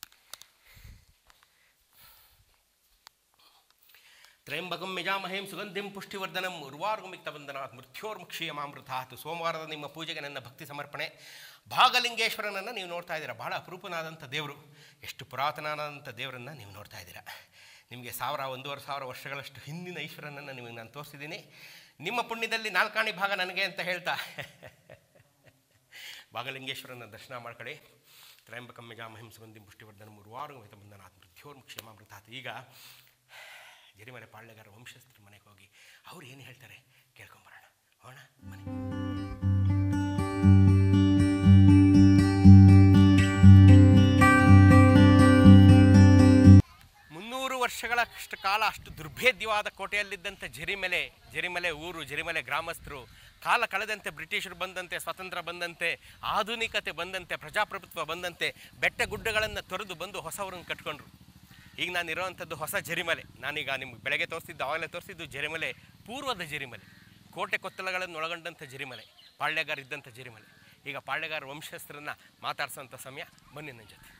ತ್ರಯಂಬಕಂ ಯಜಾಮಹೇಂ ಸುಗಂಧಿಂ ಪುಷ್ಟಿವರ್ಧನಂ ಉರ್ವಾರ್ಗುಮಿಕ್ತ ಬಂಧನಾತ್ ಮೃತ್ಯೋರ್ಮುಕ್ಷೀಯಮಾಮೃತಾತ್ ಸೋಮವಾರದ ನಿಮ್ಮ ಪೂಜೆಗೆ ನನ್ನ ಭಕ್ತಿ ಸಮರ್ಪಣೆ ಭಾಗಲಿಂಗೇಶ್ವರನನ್ನು ನೀವು ನೋಡ್ತಾ ಇದ್ದೀರಾ ಬಹಳ ಅಪರೂಪನಾದಂಥ ದೇವರು ಎಷ್ಟು ಪುರಾತನನಾದಂಥ ದೇವರನ್ನು ನೀವು ನೋಡ್ತಾ ಇದ್ದೀರಾ ನಿಮಗೆ ಸಾವಿರ ಒಂದೂವರೆ ಸಾವಿರ ವರ್ಷಗಳಷ್ಟು ಹಿಂದಿನ ಈಶ್ವರನನ್ನು ನಿಮಗೆ ನಾನು ತೋರಿಸಿದ್ದೀನಿ ನಿಮ್ಮ ಪುಣ್ಯದಲ್ಲಿ ನಾಲ್ಕಾಣಿ ಭಾಗ ನನಗೆ ಅಂತ ಹೇಳ್ತಾ ಭಾಗಲಿಂಗೇಶ್ವರನ ದರ್ಶನ ಮಾಡ್ಕೊಳ್ಳಿ ತ್ರಯಂಬಕಂ ಯಜಾಮಹಿಂ ಸುಗಂಧಿಂ ಪುಷ್ಟಿವರ್ಧನಂ ಉರ್ವಾರ್ಗುಮಿತ ಬಂಧನಾತ್ ಮೃತ್ಯೋರ್ಮುಕ್ಷೀಯಮಾಮೃತಾತ್ ಈಗ ಜರಿಮಲೆ ಪಾಳ್ಯಗಾರ ವಂಶಸ್ಥರ ಮನೆಗೆ ಹೋಗಿ ಅವ್ರು ಏನು ಹೇಳ್ತಾರೆ ಕೇಳ್ಕೊಂಬರೋಣ ಹೋಣ ಮನೆ ಮುನ್ನೂರು ವರ್ಷಗಳಷ್ಟು ಕಾಲ ಅಷ್ಟು ದುರ್ಭೇದ್ಯವಾದ ಕೋಟೆಯಲ್ಲಿದ್ದಂಥ ಜರಿಮಲೆ ಜರಿಮಲೆ ಊರು ಜರಿಮಲೆ ಗ್ರಾಮಸ್ಥರು ಕಾಲ ಕಳೆದಂತೆ ಬ್ರಿಟಿಷರು ಬಂದಂತೆ ಸ್ವಾತಂತ್ರ್ಯ ಬಂದಂತೆ ಆಧುನಿಕತೆ ಬಂದಂತೆ ಪ್ರಜಾಪ್ರಭುತ್ವ ಬಂದಂತೆ ಬೆಟ್ಟ ಗುಡ್ಡಗಳನ್ನು ತೊರೆದು ಬಂದು ಹೊಸವರನ್ನು ಕಟ್ಕೊಂಡ್ರು ಈಗ ನಾನು ಇರೋವಂಥದ್ದು ಹೊಸ ಜರಿಮಲೆ ನಾನೀಗ ನಿಮ್ಗೆ ಬೆಳಗ್ಗೆ ತೋರಿಸಿದ್ದು ಆವಾಗಲೇ ತೋರಿಸಿದ್ದು ಜರಿಮಲೆ ಪೂರ್ವದ ಜರಿಮಲೆ ಕೋಟೆ ಕೊತ್ತಲಗಳನ್ನು ಒಳಗೊಂಡಂಥ ಜರಿಮಲೆ ಪಾಳ್ಯಗಾರ ಇದ್ದಂಥ ಜರಿಮಲೆ ಈಗ ಪಾಳ್ಯಗಾರ ವಂಶಸ್ಥರನ್ನ ಮಾತಾಡ್ಸೋಂಥ ಸಮಯ ಬನ್ನಿ ನನ್ನ ಜೊತೆ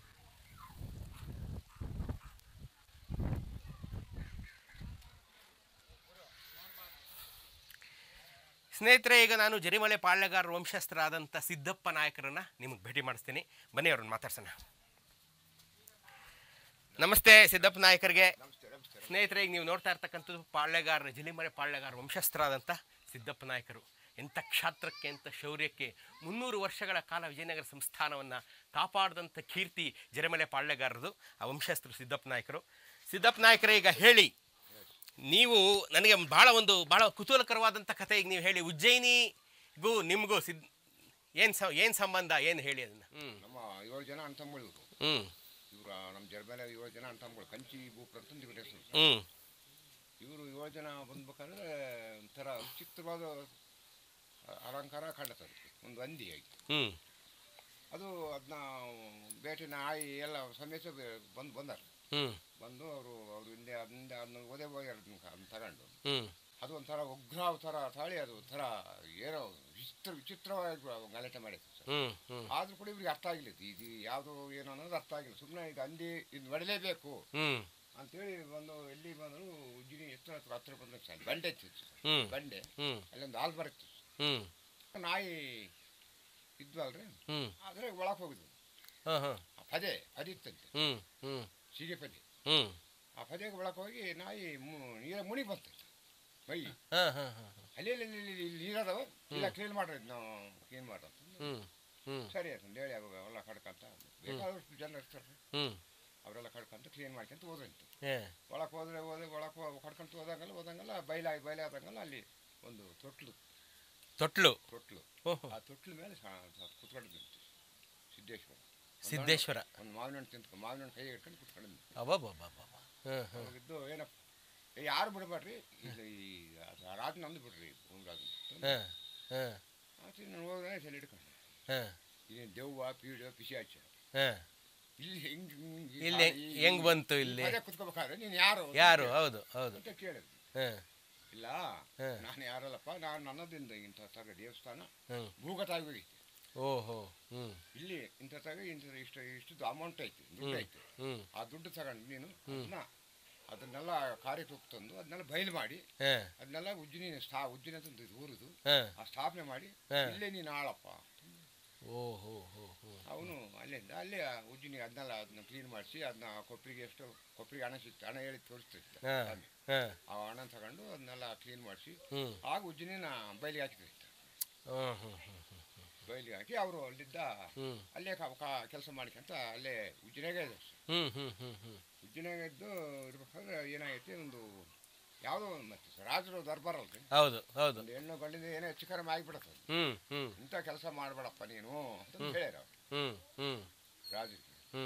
ಸ್ನೇಹಿತರೆ ಈಗ ನಾನು ಜರಿಮಲೆ ಪಾಳ್ಯಗಾರ ವಂಶಸ್ಥರಾದಂಥ ಸಿದ್ದಪ್ಪ ನಾಯಕರನ್ನ ನಿಮಗೆ ಭೇಟಿ ಮಾಡಿಸ್ತೀನಿ ಬನ್ನಿ ಅವ್ರನ್ನ ಮಾತಾಡ್ಸೋಣ ನಮಸ್ತೆ ಸಿದ್ದಪ್ಪ ನಾಯಕರಿಗೆ ಸ್ನೇಹಿತರೆ ಈಗ ನೀವು ನೋಡ್ತಾ ಇರ್ತಕ್ಕಂಥದ್ದು ಪಾಳ್ಯಗಾರ ಜಲಿಮರೆ ಪಾಳ್ಯಗಾರ ವಂಶಸ್ಥರಾದಂಥ ಸಿದ್ದಪ್ಪ ನಾಯಕರು ಎಂಥ ಕ್ಷಾತ್ರಕ್ಕೆ ಎಂಥ ಶೌರ್ಯಕ್ಕೆ ಮುನ್ನೂರು ವರ್ಷಗಳ ಕಾಲ ವಿಜಯನಗರ ಸಂಸ್ಥಾನವನ್ನು ಕಾಪಾಡಿದಂಥ ಕೀರ್ತಿ ಜರಿಮಲೆ ಪಾಳ್ಯಗಾರದು ಆ ವಂಶಸ್ಥರು ಸಿದ್ದಪ್ಪ ನಾಯಕರು ಸಿದ್ದಪ್ಪ ನಾಯಕರೇ ಈಗ ಹೇಳಿ ನೀವು ನನಗೆ ಭಾಳ ಒಂದು ಭಾಳ ಕುತೂಹಲಕರವಾದಂಥ ಕಥೆ ಈಗ ನೀವು ಹೇಳಿ ಉಜ್ಜಯಿನಿಗೂ ನಿಮಗೂ ಸಿದ್ ಏನು ಸ ಏನು ಸಂಬಂಧ ಏನು ಹೇಳಿ ಅದನ್ನು ಹ್ಞೂ ನಮ್ಮ ಏಳು ಜನ ಅಣ್ತಂಬಳು ಇವರು ಹ್ಞೂ ಇವರು ನಮ್ಮ ಜರ್ಮೇಲೆ ಏಳು ಜನ ಅಣ್ತಂಬಳು ಕಂಚಿ ಭೂಪ್ರ ಅಂತ ಇವ್ರ ಹೆಸರು ಹ್ಞೂ ಇವರು ಏಳು ಜನ ಬಂದ್ಬೇಕಾದ್ರೆ ಒಂಥರ ವಿಚಿತ್ರವಾದ ಅ- ಅಲಂಕಾರ ಕಾಣುತ್ತೆ ಒಂದು ಹಂದಿ ಆಗಿ ಹ್ಞೂ ಅದು ಅದನ್ನ ಬೇಟೆ ನಾಯಿ ಎಲ್ಲ ಸಮೇತ ಬೆ- ಬಂದು ಬಂದಾರ ಹ್ಞೂ ಬಂದು ಅವರು ಅವ್ರು ಹಿಂದೆ ಅದರಿಂದ ಅದನ್ನ ಓದೇ ಹೋಗ್ಯಾರ ಅದನ್ನ ತಗೊಂಡು ಹ್ಞೂ ಅದು ಒಂಥರ ಉಗ್ರ ಥರ ತಾಳಿ ಅದು ಒಂಥರ ಏನೋ ವಿಚಿತ್ರ ವಿಚಿತ್ರವಾಗಿ ಗಲಾಟೆ ಮಾಡಿತ್ತು ಸರ್ ಹ್ಞೂ ಹ್ಞೂ ಆದ್ರೂ ಕೂಡ ಇವ್ರಿಗೆ ಅರ್ಥ ಆಗಿಲ್ಲ ಇದು ಇದು ಯಾವುದು ಏನು ಅನ್ನೋದು ಅರ್ಥ ಆಗಿಲ್ಲ ಸುಮ್ಮನೆ ಇದು ಹಂದಿ ಇದು ಮಾಡಲೇಬೇಕು ಹ್ಞೂ ಅಂತೇಳಿ ಬಂದು ಎಲ್ಲಿ ಬಂದರು ಉಜ್ಜಿನಿ ಎತ್ತರ ಹತ್ರ ಹತ್ರ ಬಂದ ಸರ್ ಬಂಡೆ ಇತ್ತು ಹ್ಞೂ ಬಂಡೆ ಹ್ಞೂ ಅಲ್ಲೊಂದು ಹಾಲು ಬರುತ್ತೆ ಹ್ಞೂ ನಾಯಿ ಇದ್ವಲ್ರಿ ಹ್ಞೂ ಆದರೆ ಒಳಗೆ ಹೋಗಿದ್ವು ಹಾಂ ಹಾಂ ಆ ಪದೆ ಪದೆ ಇತ್ತಂತೆ ಹ್ಞೂ ಹ್ಞೂ ಸೀಗೆ ಪದೆ ಹ್ಞೂ ಆ ಪದೆಗೆ ಒಳಗೆ ಹೋಗಿ ನಾಯಿ ಮು- ನೀರ ಮುಣಿ ಬಂತಂತೆ ಮೈ ಹಾಂ ಹಾಂ ಹಾಂ ಅಲ್ಲಿ ಇಲ್ಲಿ ಇಲ್ಲಿ ಇಲ್ಲಿ ನೀರದವ ಇಲ್ಲ ಕ್ಲೀನ್ ಮಾಡ್ರಿ ನಾವು ಕ್ಲೀನ್ ಮಾಡ್ರಿ ಹ್ಞೂ ಹ್ಞೂ ಸರಿ ಅಂತ ಹೇಳಿ ಅವಾಗ ಎಲ್ಲ ಕಡ್ಕಂತ ಬೇಕಾದಷ್ಟು ಜನ ಇರ್ತಾರೆ ಹ್ಞೂ ಅವರೆಲ್ಲ ಕಡ್ಕಂತ ಕ್ಲೀನ್ ಮಾಡ್ಕೊಂತ ಹೋದ್ರಂತೆ ಏ ಒಳಗೆ ಹೋದ್ರೆ ಹೋದ್ರೆ ಒಳಗೆ ಕಡ್ಕೊಂತ ಹೋದಂಗಲ್ಲ ಹೋದಂಗಲ್ಲ ಬಯಲಾಗಿ ಬಯಲಾದಂಗಲ್ಲ ಅಲ್ಲಿ ಒಂದು ತೊಟ್ಲು ತೊಟ್ಲು ತೊಟ್ಲು ಓಹೋ ಆ ತೊಟ್ಲ ಮೇಲೆ ಕುತ್ಕೊಂಡಿದ್ದಂತೆ ಸಿದ್ದೇಶ್ವರ ಸಿದ್ದೇಶ್ವರ ಒಂದು ಮಾವಿನ ಹಣ್ಣು ತಿಂತ್ಕೊಂಡು ಮಾವಿನ ಹಣ್ಣು ಕೈ ಹಿಡ್ಕೊಂಡು ಕುತ್ಕೊಂಡಿದ್ದೆ ಅಬ್ಬಬ್ಬಬ್ಬಬ್ಬ ಹಾಂ ಹಾಂ ಅವಾಗಿದ್ದು ಏನಪ್ಪ ಏ, ಯಾರು ಬಿಡಬೇಡ್ರಿ ಇದು ಈ ರಾಜ ನಮ್ದು ಬಿಡ್ರಿ ರಾಜ ಹಾಂ ಹಾಂ ಆತ ನಾನು ಹೋದ್ರೆ ಸಲ ಹಿಡ್ಕೊಂಡು ಹಾಂ ಇದೇನು ದೆವ್ವ ಪೀಡ ಪಿಶಾಚ ಹಾಂ ಇಲ್ಲಿ ಹೆಂಗ್ ಇಲ್ಲಿ ಹೆಂಗ್ ಬಂತು ಇಲ್ಲಿ? ಅದೇ ಕುತ್ಕೋಬೇಕಾದ್ರೆ ನೀನು ಯಾರು ಅಂತ ಯಾರು ಕೇಳಿದ್ರು. ಹೌದು ಹೌದು ಅಂತ ಕೇಳಿದ್ರು ಹಾಂ ಇಲ್ಲ ಹಾಂ. ನಾನು ಯಾರಲ್ಲಪ್ಪ ನಾನು ನನ್ನದಿಂದ ಇಂಥ ತಗ ದೇವಸ್ಥಾನ ಹ್ಞೂ ಭೂಗತಾಗಿ ಹೋಗೈತೆ ಓಹೋ ಹ್ಞೂ ಇಲ್ಲಿ ಇಂಥ ತಗ ಇಂಥ ಇಷ್ಟು ಇಷ್ಟು ಅಮೌಂಟ್ ಐತಿ ದುಡ್ಡು ಐತಿ ಹ್ಞೂ ಆ ದುಡ್ಡು ತಗೊಂಡು ನೀನು ಅದನ್ನ ಅದನ್ನೆಲ್ಲ ಕಾರ್ಯಕ್ಕೆ ಹೋಗಿ ತಂದು ಅದನ್ನೆಲ್ಲ ಬಯಲು ಮಾಡಿ ಹಾಂ ಅದನ್ನೆಲ್ಲ ಉಜ್ಜಿನಿ ಸ್ಥಾ ಉಜ್ಜಿನಿ ಅಂತ ಒಂದು ಇದು ಊರುದು ಹಾಂ ಆ ಸ್ಥಾಪನೆ ಮಾಡಿ ಹಾ. ಇಲ್ಲೇ ನೀನು ಆಳಪ್ಪ ಓಹೋ ಹೋ ಹೋ ಅವನು ಅಲ್ಲಿಂದ ಅಲ್ಲೇ ಆ ಉಜ್ಜಿನಿ ಅದನ್ನೆಲ್ಲ ಅದನ್ನ ಕ್ಲೀನ್ ಮಾಡಿಸಿ ಅದನ್ನ ಕೊಪ್ಪರಿಗೆ ಎಷ್ಟು ಕೊಪ್ಪರಿಗೆ ಹಣ ಸಿಕ್ತು ಹಣ ಹೇಳಿ ತೋರಿಸ್ತಿತ್ತು ಹಾಂ ಸ್ವಾಮಿ. ಹಾಂ ಆ ಹಣ ತಗೊಂಡು ಅದನ್ನೆಲ್ಲ ಕ್ಲೀನ್ ಮಾಡಿಸಿ ಹ್ಞೂ ಆಗ ಉಜ್ಜಿನಿನ ಬಯಲಿಗೆ ಹಾಕಿದ್ರು ಹಾಂ ಹ್ಞೂ ಹ್ಞೂ ಹ್ಞೂ ಬಯಲಿಗೆ ಹಾಕಿ ಅವರು ಅಲ್ಲಿದ್ದ ಹ್ಞೂ ಅಲ್ಲೇ ಕೆಲಸ ಮಾಡ್ಕೊಂತ ಅಲ್ಲೇ ಉಜ್ಜಿನಾಗೆ ಇದೆ ಹ್ಞೂ ಹ್ಞೂ ಹ್ಞೂ ಹ್ಞೂ ಉಜ್ಜಿನಾಗೆ ಇದ್ದು ಇರ್ಬೇಕಾದ್ರೆ ಏನಾಗೈತಿ ಒಂದು ಯಾವುದೋ ಒಂದು ಮತ್ತೆ ರಾಜರು ದರ್ಬಾರ್ ಅಲ್ರಿ ಹೌದು ಹೌದು ಒಂದು ಹೆಣ್ಣು ಗಂಡಿಂದ ಏನೋ ಹೆಚ್ಚು ಕಡಿಮೆ ಆಗಿಬಿಡತ್ತೆ ಅದು. ಹ್ಞೂ ಹ್ಞೂ ಇಂಥ ಕೆಲಸ ಮಾಡಬೇಡಪ್ಪ ನೀನು ಅಂತ ಹೇಳ್ಯಾರ ಅವ್ರು ಹ್ಞೂ ಹ್ಞೂ ರಾಜರಿಗೆ ಹ್ಞೂ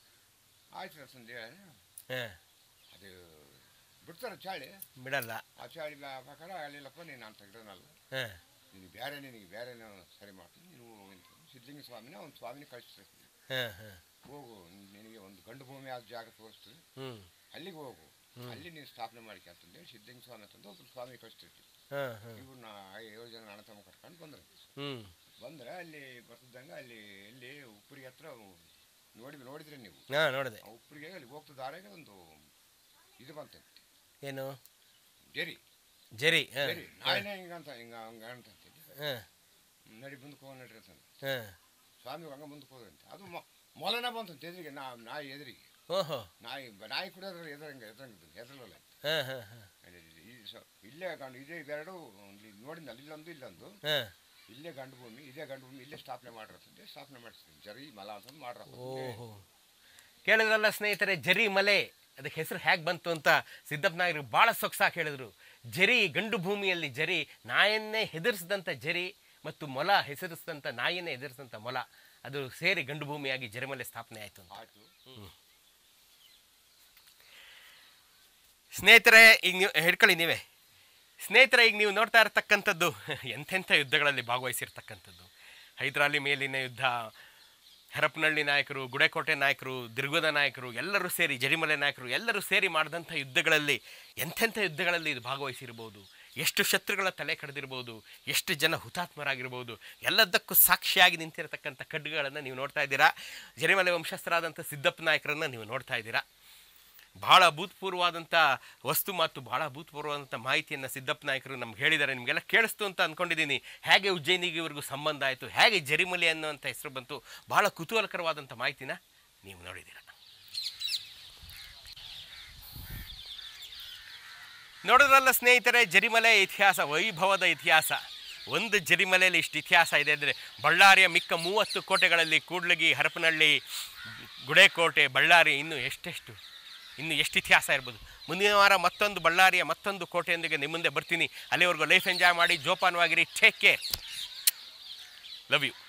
ಆಯ್ತು ಅಂತಂದು ಹೇಳಿ ಹಾಂ ಅದು ಬಿಡ್ತಾರೆ ಚಾಳಿ ಬಿಡಲ್ಲ ಆ ಚಾಳಿ ಬ- ಪ್ರಕಾರ ಅಲ್ಲಿಲ್ಲಪ್ಪ ನೀನು ನಾನು ತೆಗ್ದನಲ್ಲ ಹಾಂ ನಿನಗೆ ಬೇರೆ ನಿನಗೆ ಬೇರೆ ಸರಿ ಮಾಡ್ತೀನಿ ನೀನು ಅಂತ ಸಿದ್ಧಲಿಂಗ ಸ್ವಾಮಿನ ಒಂದು ಸ್ವಾಮಿನ ಕಳಿಸ್ತೀನಿ ಹಾಂ ಹಾಂ ಹೋಗು ನಿನಗೆ ಒಂದು ಗಂಡು ಭೂಮಿ ಆದ ಜಾಗ ತೋರಿಸ್ತೀನಿ ಹ್ಞೂ ಅಲ್ಲಿಗೆ ಹೋಗು ಅಲ್ಲಿ ನೀನು ಸ್ಥಾಪನೆ ಮಾಡಿಕೆ ಅಂತಂದೇಳಿ ಸಿದ್ಧಲಿಂಗ ಸ್ವಾಮಿ ಅಂತಂದು ಒಬ್ಬರು ಸ್ವಾಮಿ ಕಳಿಸ್ತಿರ್ತೀವಿ ಹಾಂ ಹಾಂ ಇವ್ರನ್ನ ಏಳು ಜನ ಅಣ್ಣ ತಮ್ಮ ಕರ್ಕೊಂಡು ಬಂದ್ರೆ ಹ್ಞೂ ಬಂದ್ರೆ ಅಲ್ಲಿ ಬರ್ತಿದ್ದಂಗೆ ಅಲ್ಲಿ ಎಲ್ಲಿ ಉಪ್ಪರಿಗೆ ಹತ್ರ ನೋಡಿ ನೋಡಿದ್ರೆ ನೀವು ಹಾಂ ನೋಡಿದೆ ಆ ಉಪ್ಪರಿಗೆ ಅಲ್ಲಿ ಹೋಗ್ತಾ ದಾರಿಗೆ ಒಂದು ಇದು ಬಂತಂತೆ ಏನು ಜರಿ ಜರಿ ಹಾಂ ಜರಿ ನಾಯಿನ ಹಿಂಗಂತ ಹಿಂಗ ಹಂಗ ಅಂತಂತಿದ್ದೆ ಹಾಂ ನಡಿ ಮುಂದಕ್ಕೆ ಹೋಗಿ ನಡ್ರಿ ಅಂತ ಹಾಂ ಸ್ವಾಮಿ ಹಂಗ ಮುಂದಕ್ಕೆ ಹೋದ್ರಂತೆ ಅದು ಮೊ- ಮೊಲನ ಬಂತಂತೆ ಎದುರಿಗೆ ನಾ ನಾಯಿ ಎದುರಿಗೆ ಓಹೋ ನಾಯಿ ಬ- ನಾಯಿ ಕುಡಿಯೋದ್ರ ಎದುರಂಗೆ ಎದುರಂಗಿದ್ದು ಹೆದರಲ್ಲ ಹಾಂ ಹಾಂ ಹಾಂ ಈ ಸ- ಇಲ್ಲೇ ಗಂಡು ಇದೇ ಇವೆರಡು ಇಲ್ಲಿ ನೋಡಿದ್ನಲ್ಲ ಇಲ್ಲೊಂದು ಇಲ್ಲೊಂದು ಹಾಂ ಇಲ್ಲೇ ಗಂಡು ಭೂಮಿ ಇದೇ ಗಂಡು ಭೂಮಿ ಇಲ್ಲೇ ಸ್ಥಾಪನೆ ಮಾಡಿರ್ತಂತೆ ಸ್ಥಾಪನೆ ಮಾಡಿಸ್ತೀನಿ ಜರಿ ಮಲ ಅಂತ ಮಾಡ್ರ ಓಹೋ ಕೇಳಿದ್ರಲ್ಲ ಸ್ನೇಹಿತರೆ ಜರಿ ಮಲೆ ಅದಕ್ಕೆ ಹೆಸರು ಹೇಗೆ ಬಂತು ಅಂತ ಸಿದ್ದಪ್ಪ ನಾಯಕರು ಭಾಳ ಸೊಗಸಾಗಿ ಹೇಳಿದ್ರು ಜರಿ ಗಂಡು ಭೂಮಿಯಲ್ಲಿ ಜರಿ ನಾಯನ್ನೇ ಹೆದರಿಸಿದಂಥ ಜರಿ ಮತ್ತು ಮೊಲ ಹೆಸರಿಸಿದಂಥ ನಾಯಿಯನ್ನೇ ಹೆದರಿಸಿದಂಥ ಮೊಲ ಅದು ಸೇರಿ ಗಂಡು ಭೂಮಿಯಾಗಿ ಜರಿಮಲೆ ಸ್ಥಾಪನೆ ಆಯಿತು ಅಂತ ಆಯ್ತು ಸ್ನೇಹಿತರೆ ಈಗ ನೀವು ಹಿಡ್ಕೊಳ್ಳಿ ನೀವೇ ಸ್ನೇಹಿತರೆ ಈಗ ನೀವು ನೋಡ್ತಾ ಇರತಕ್ಕಂಥದ್ದು ಎಂಥೆಂಥ ಯುದ್ಧಗಳಲ್ಲಿ ಭಾಗವಹಿಸಿರ್ತಕ್ಕಂಥದ್ದು ಹೈದರಾಲಿ ಮೇಲಿನ ಯುದ್ಧ ಹರಪನಹಳ್ಳಿ ನಾಯಕರು ಗುಡೇಕೋಟೆ ನಾಯಕರು ದಿರ್ಗದ ನಾಯಕರು ಎಲ್ಲರೂ ಸೇರಿ ಜರಿಮಲೆ ನಾಯಕರು ಎಲ್ಲರೂ ಸೇರಿ ಮಾಡಿದಂಥ ಯುದ್ಧಗಳಲ್ಲಿ ಎಂಥೆಂಥ ಯುದ್ಧಗಳಲ್ಲಿ ಇದು ಭಾಗವಹಿಸಿರ್ಬೋದು ಎಷ್ಟು ಶತ್ರುಗಳ ತಲೆ ಕಡ್ದಿರ್ಬೋದು ಎಷ್ಟು ಜನ ಹುತಾತ್ಮರಾಗಿರ್ಬೋದು ಎಲ್ಲದಕ್ಕೂ ಸಾಕ್ಷಿಯಾಗಿ ನಿಂತಿರತಕ್ಕಂಥ ಖಡ್ಗಗಳನ್ನು ನೀವು ನೋಡ್ತಾ ಇದ್ದೀರಾ ಜರಿಮಲೆ ವಂಶಸ್ಥರಾದಂಥ ಸಿದ್ದಪ್ಪ ನಾಯಕರನ್ನು ನೀವು ನೋಡ್ತಾ ಇದ್ದೀರಾ ಬಹಳ ಭೂತಪೂರ್ವವಾದಂಥ ವಸ್ತು ಮತ್ತು ಬಹಳ ಭೂತಪೂರ್ವವಾದಂಥ ಮಾಹಿತಿಯನ್ನು ಸಿದ್ದಪ್ಪ ನಾಯಕರು ನಮ್ಗೆ ಹೇಳಿದ್ದಾರೆ ನಿಮಗೆಲ್ಲ ಕೇಳಿಸ್ತು ಅಂತ ಅಂದ್ಕೊಂಡಿದ್ದೀನಿ ಹೇಗೆ ಉಜ್ಜಯಿನಿಗೆ ಇವ್ರಿಗೂ ಸಂಬಂಧ ಆಯಿತು ಹೇಗೆ ಜರಿಮಲಿ ಅನ್ನುವಂಥ ಹೆಸರು ಬಂತು ಬಹಳ ಕುತೂಹಲಕರವಾದಂಥ ಮಾಹಿತಿನ ನೀವು ನೋಡಿದ್ದೀರ ನೋಡಿದ್ರಲ್ಲ ಸ್ನೇಹಿತರೆ ಜರಿಮಲೆ ಇತಿಹಾಸ ವೈಭವದ ಇತಿಹಾಸ ಒಂದು ಜರಿಮಲೆಯಲ್ಲಿ ಇಷ್ಟು ಇತಿಹಾಸ ಇದೆ ಅಂದರೆ ಬಳ್ಳಾರಿಯ ಮಿಕ್ಕ ಮೂವತ್ತು ಕೋಟೆಗಳಲ್ಲಿ ಕೂಡ್ಲಗಿ ಹರಪನಹಳ್ಳಿ ಗುಡೇಕೋಟೆ ಬಳ್ಳಾರಿ ಇನ್ನು ಎಷ್ಟೆಷ್ಟು ಇನ್ನು ಎಷ್ಟು ಇತಿಹಾಸ ಇರ್ಬೋದು ಮುಂದಿನ ವಾರ ಮತ್ತೊಂದು ಬಳ್ಳಾರಿಯ ಮತ್ತೊಂದು ಕೋಟೆಯೊಂದಿಗೆ ನಿಮ್ಮ ಮುಂದೆ ಬರ್ತೀನಿ ಅಲ್ಲಿವರೆಗೂ ಲೈಫ್ ಎಂಜಾಯ್ ಮಾಡಿ ಜೋಪಾನವಾಗಿರಿ ಟೇಕ್ ಕೇರ್ ಲವ್ ಯು